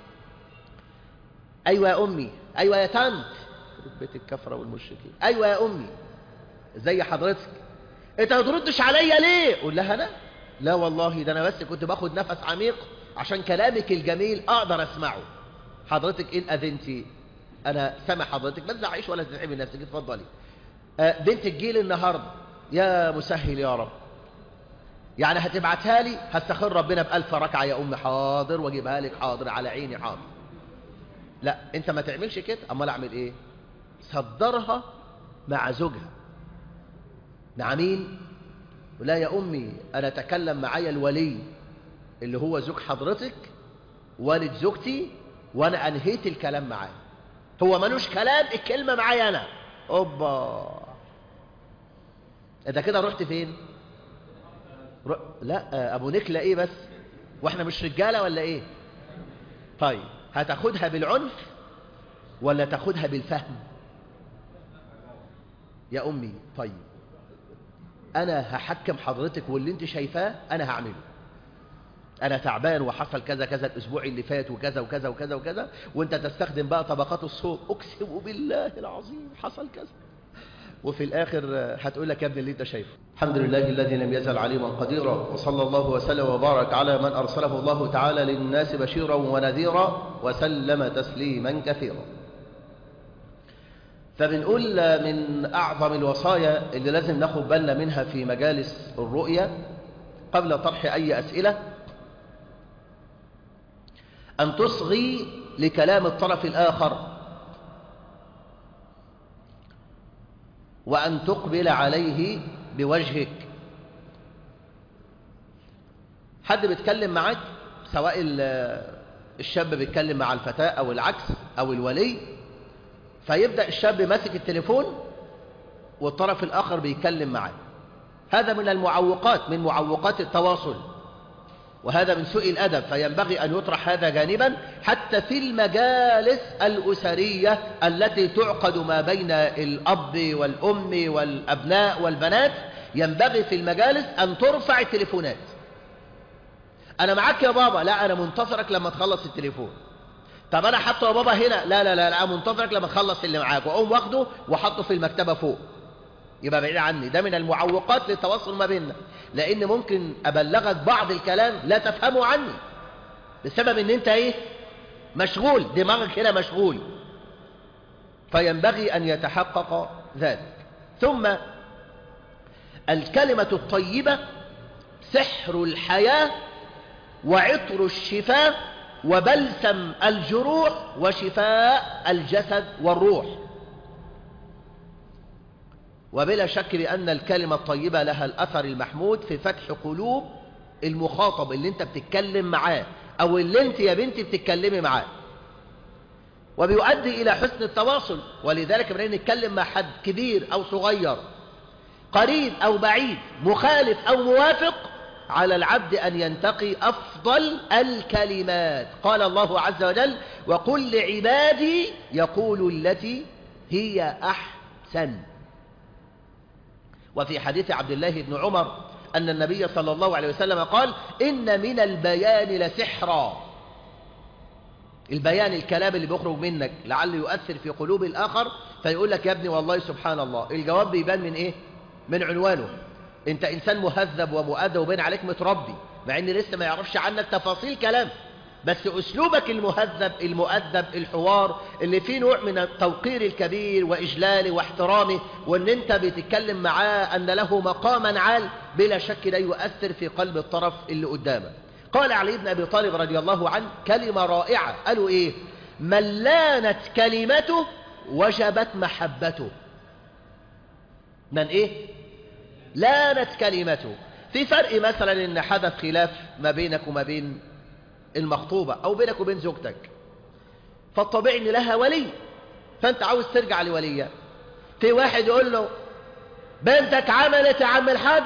ايوه يا امي ايوه يا تانت بيت الكفرة والمشركين ايوه يا امي زي حضرتك انت ما تردش عليا ليه قول لها انا لا والله ده انا بس كنت باخد نفس عميق عشان كلامك الجميل اقدر اسمعه حضرتك ان اذنتي انا سامع حضرتك ما تزعيش ولا تتعبي نفسك اتفضلي آه بنت الجيل النهارده يا مسهل يا رب يعني هتبعتها لي هستخر ربنا بألف ركعة يا أم حاضر واجيبها لك حاضر على عيني حاضر لا انت ما تعملش كده امال اعمل ايه صدرها مع زوجها مع مين لا يا امي انا اتكلم معايا الولي اللي هو زوج حضرتك والد زوجتي وانا انهيت الكلام معاه هو ملوش كلام الكلمة معايا أنا أوبا إذا كده رحت فين ر... لا أبو نكلة إيه بس وإحنا مش رجالة ولا إيه طيب هتاخدها بالعنف ولا تاخدها بالفهم يا أمي طيب أنا هحكم حضرتك واللي أنت شايفاه أنا هعمله أنا تعبان وحصل كذا كذا الأسبوع اللي فات وكذا وكذا وكذا وكذا وأنت تستخدم بقى طبقات الصوت أقسم بالله العظيم حصل كذا وفي الآخر هتقول لك يا ابني اللي أنت شايفه الحمد لله الذي لم يزل عليما قديرا وصلى الله وسلم وبارك على من أرسله الله تعالى للناس بشيرا ونذيرا وسلم تسليما كثيرا فبنقول من أعظم الوصايا اللي لازم ناخد بالنا منها في مجالس الرؤية قبل طرح أي أسئلة أن تصغي لكلام الطرف الآخر وأن تقبل عليه بوجهك حد بيتكلم معاك سواء الشاب بيتكلم مع الفتاة أو العكس أو الولي فيبدأ الشاب ماسك التليفون والطرف الآخر بيتكلم معاه هذا من المعوقات من معوقات التواصل وهذا من سوء الأدب فينبغي أن يطرح هذا جانبا حتى في المجالس الأسرية التي تعقد ما بين الأب والأم والأبناء والبنات ينبغي في المجالس أن ترفع التليفونات أنا معاك يا بابا لا أنا منتظرك لما تخلص التليفون طب أنا حاطه يا بابا هنا لا لا لا, لا منتظرك لما تخلص اللي معاك وأقوم واخده وحطه في المكتبة فوق يبقى بعيد عني ده من المعوقات للتواصل ما بيننا لان ممكن ابلغك بعض الكلام لا تفهمه عني بسبب ان انت ايه مشغول دماغك هنا مشغول فينبغي ان يتحقق ذلك ثم الكلمة الطيبة سحر الحياة وعطر الشفاء وبلسم الجروح وشفاء الجسد والروح وبلا شك بأن الكلمة الطيبة لها الأثر المحمود في فتح قلوب المخاطب اللي انت بتتكلم معاه أو اللي انت يا بنتي بتتكلمي معاه وبيؤدي إلى حسن التواصل ولذلك بنين نتكلم مع حد كبير أو صغير قريب أو بعيد مخالف أو موافق على العبد أن ينتقي أفضل الكلمات قال الله عز وجل وقل لعبادي يقول التي هي أحسن وفي حديث عبد الله بن عمر أن النبي صلى الله عليه وسلم قال إن من البيان لسحرا البيان الكلام اللي بيخرج منك لعله يؤثر في قلوب الآخر فيقول لك يا ابني والله سبحان الله الجواب بيبان من إيه من عنوانه انت انسان مهذب ومؤدب وبين عليك متربي مع ان لسه ما يعرفش عنك تفاصيل كلام بس اسلوبك المهذب المؤدب الحوار اللي فيه نوع من التوقير الكبير واجلاله واحترامه وان انت بتتكلم معاه ان له مقاما عال بلا شك ده يؤثر في قلب الطرف اللي قدامك قال علي بن ابي طالب رضي الله عنه كلمه رائعه قالوا ايه من لانت كلمته وجبت محبته من ايه لانت كلمته في فرق مثلا ان حدث خلاف ما بينك وما بين المخطوبة او بينك وبين زوجتك فالطبيعي ان لها ولي فانت عاوز ترجع لوليها في واحد يقول له بنتك عملت يا عم الحاج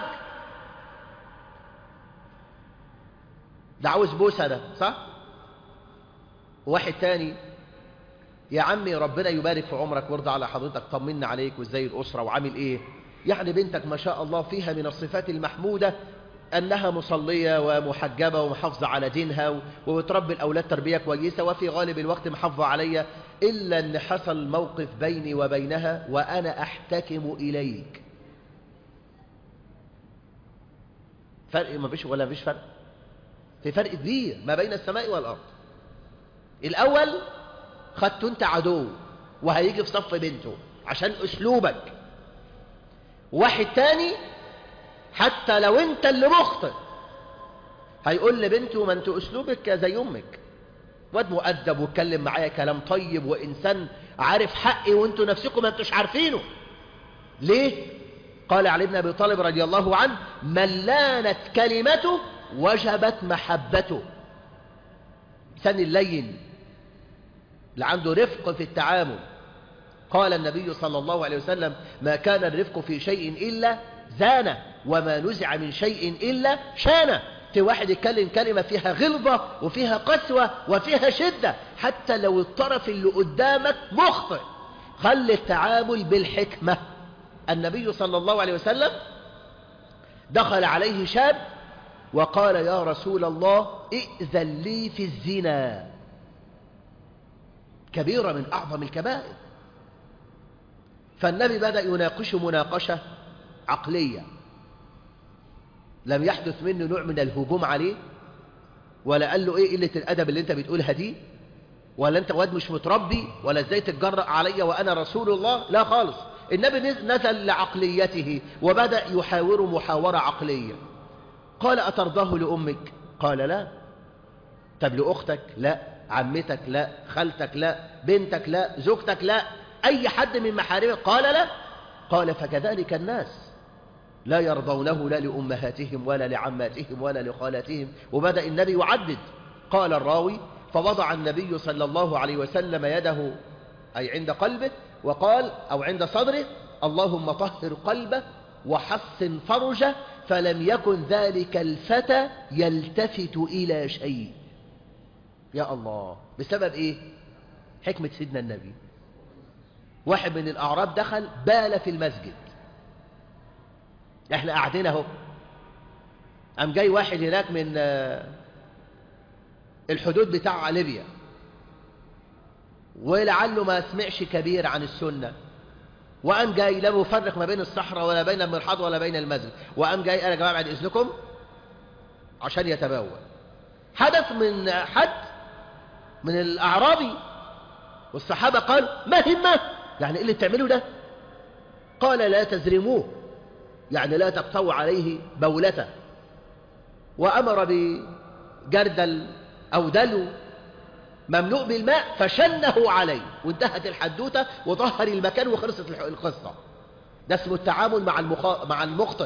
ده عاوز بوسة ده صح واحد تاني يا عمي ربنا يبارك في عمرك ويرضى على حضرتك طمنا عليك وازاي الأسرة وعامل ايه يعني بنتك ما شاء الله فيها من الصفات المحمودة أنها مصلية ومحجبة ومحافظة على دينها وبتربي الأولاد تربية كويسة وفي غالب الوقت محافظة عليا إلا أن حصل موقف بيني وبينها وأنا أحتكم إليك فرق ما فيش ولا فيش فرق في فرق كبير ما بين السماء والأرض الأول خدته أنت عدو وهيجي في صف بنته عشان أسلوبك واحد تاني حتى لو انت اللي مخطئ هيقول لبنته ما انت اسلوبك زي امك واد مؤدب واتكلم معايا كلام طيب وانسان عارف حقي وانتوا نفسكم ما انتوش عارفينه ليه قال علي بن ابي طالب رضي الله عنه من لانت كلمته وجبت محبته انسان اللين اللي عنده رفق في التعامل قال النبي صلى الله عليه وسلم ما كان الرفق في شيء إلا زانه وما نزع من شيء إلا شانه في واحد يتكلم كلمة فيها غلظة وفيها قسوة وفيها شدة حتى لو الطرف اللي قدامك مخطئ خلي التعامل بالحكمة النبي صلى الله عليه وسلم دخل عليه شاب وقال يا رسول الله ائذن لي في الزنا كبيرة من أعظم الكبائر فالنبي بدأ يناقشه مناقشة عقلية لم يحدث منه نوع من الهجوم عليه ولا قال له ايه قلة الأدب اللي انت بتقولها دي ولا انت واد مش متربي ولا ازاي تتجرأ عليا وأنا رسول الله لا خالص النبي نزل لعقليته وبدأ يحاور محاورة عقلية قال أترضاه لأمك قال لا طب لأختك لا عمتك لا خالتك لا بنتك لا زوجتك لا أي حد من محارمه قال لا قال فكذلك الناس لا يرضونه لا لأمهاتهم ولا لعماتهم ولا لخالاتهم وبدأ النبي يعدد قال الراوي فوضع النبي صلى الله عليه وسلم يده أي عند قلبه وقال أو عند صدره اللهم طهر قلبه وحسن فرجه فلم يكن ذلك الفتى يلتفت إلى شيء يا الله بسبب إيه حكمة سيدنا النبي واحد من الأعراب دخل بال في المسجد احنا قاعدين اهو قام جاي واحد هناك من الحدود بتاع ليبيا ولعله ما سمعش كبير عن السنة وقام جاي لا مفرق ما بين الصحراء ولا بين المرحاض ولا بين المسجد وقام جاي قال يا جماعة بعد إذنكم عشان يتبول حدث من حد من الأعرابي والصحابة قال ما همه يعني ايه اللي بتعمله ده قال لا تزرموه يعني لا تقطعوا عليه بولته وأمر بجردل أو دلو مملوء بالماء فشنه عليه وانتهت الحدوتة وطهر المكان وخلصت القصة ده اسمه التعامل مع المخ... مع المخطئ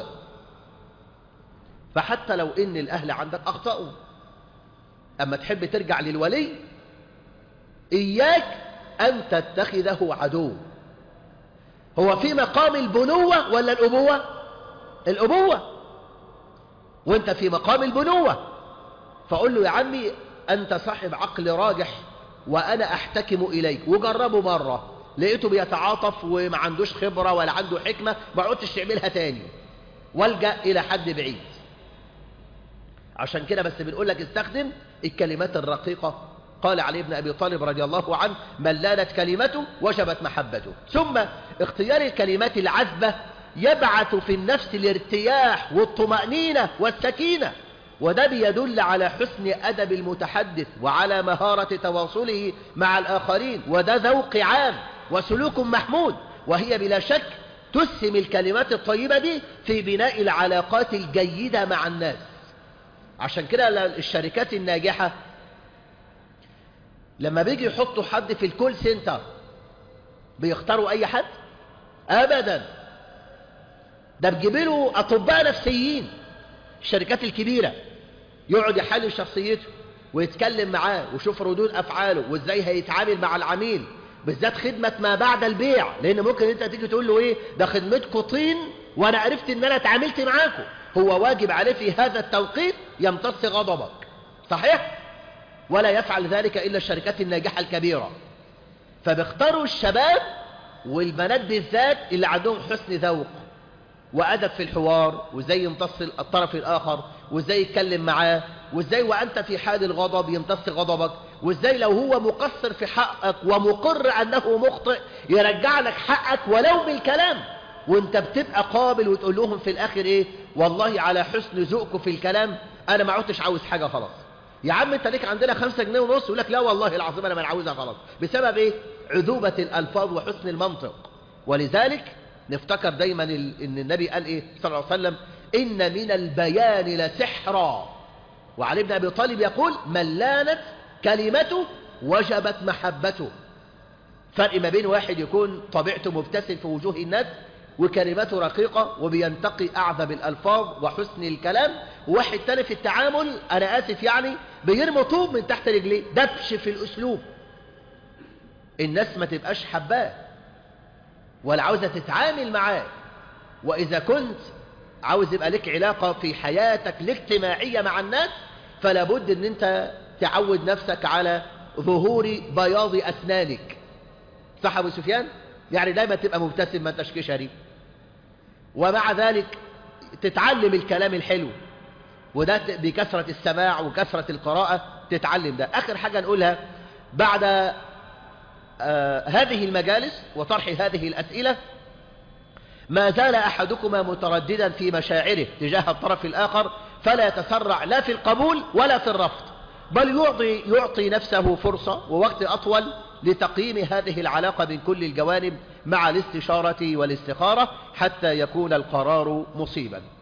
فحتى لو ان الاهل عندك اخطأوا اما تحب ترجع للولي اياك أن تتخذه عدو هو في مقام البنوة ولا الأبوة الأبوة وانت في مقام البنوة فقول له يا عمي أنت صاحب عقل راجح وأنا أحتكم إليك وجربه مرة لقيته بيتعاطف وما عندوش خبرة ولا عنده حكمة ما عدتش تعملها تاني والجأ إلى حد بعيد عشان كده بس بنقول لك استخدم الكلمات الرقيقة قال علي بن أبي طالب رضي الله عنه من لانت كلمته وجبت محبته ثم اختيار الكلمات العذبة يبعث في النفس الارتياح والطمأنينة والسكينة وده بيدل على حسن أدب المتحدث وعلى مهارة تواصله مع الآخرين وده ذوق عام وسلوك محمود وهي بلا شك تسهم الكلمات الطيبة دي في بناء العلاقات الجيدة مع الناس عشان كده الشركات الناجحة لما بيجي يحطوا حد في الكول سنتر بيختاروا أي حد أبدا ده بيجيبوا أطباء نفسيين الشركات الكبيرة يقعد يحلل شخصيته ويتكلم معاه ويشوف ردود أفعاله وإزاي هيتعامل مع العميل بالذات خدمة ما بعد البيع لأن ممكن أنت تيجي تقول له إيه ده خدمتكم طين وأنا عرفت إن أنا اتعاملت معاكم هو واجب عليه في هذا التوقيت يمتص غضبك صحيح؟ ولا يفعل ذلك إلا الشركات الناجحة الكبيرة فبيختاروا الشباب والبنات بالذات اللي عندهم حسن ذوق وأدب في الحوار وازاي يمتص الطرف الآخر وازاي يتكلم معاه وازاي وأنت في حال الغضب يمتص غضبك وازاي لو هو مقصر في حقك ومقر أنه مخطئ يرجع لك حقك ولو بالكلام وانت بتبقى قابل وتقول لهم في الآخر ايه والله على حسن ذوقكم في الكلام أنا ما عدتش عاوز حاجة خلاص يا عم انت ليك عندنا خمسة جنيه ونص يقول لك لا والله العظيم انا ما عاوزها خلاص بسبب ايه عذوبة الالفاظ وحسن المنطق ولذلك نفتكر دايما ان النبي قال ايه صلى الله عليه وسلم ان من البيان لسحرا وعلي بن ابي طالب يقول من لانت كلمته وجبت محبته فرق ما بين واحد يكون طبيعته مبتسم في وجوه الناس وكلماته رقيقة وبينتقي أعذب الألفاظ وحسن الكلام وواحد تاني في التعامل أنا آسف يعني بيرمي طوب من تحت رجليه دبش في الأسلوب الناس ما تبقاش حباه ولا عاوزة تتعامل معاه وإذا كنت عاوز يبقى لك علاقة في حياتك الاجتماعية مع الناس فلا بد ان انت تعود نفسك على ظهور بياض أسنانك صح أبو سفيان؟ يعني دايما تبقى مبتسم ما انتش كشري ومع ذلك تتعلم الكلام الحلو وده بكثرة السماع وكثرة القراءة تتعلم ده آخر حاجة نقولها بعد آه هذه المجالس وطرح هذه الأسئلة ما زال أحدكما مترددا في مشاعره تجاه الطرف الآخر فلا يتسرع لا في القبول ولا في الرفض بل يعطي, يعطي نفسه فرصة ووقت أطول لتقييم هذه العلاقة من كل الجوانب مع الاستشارة والاستخارة حتى يكون القرار مصيبا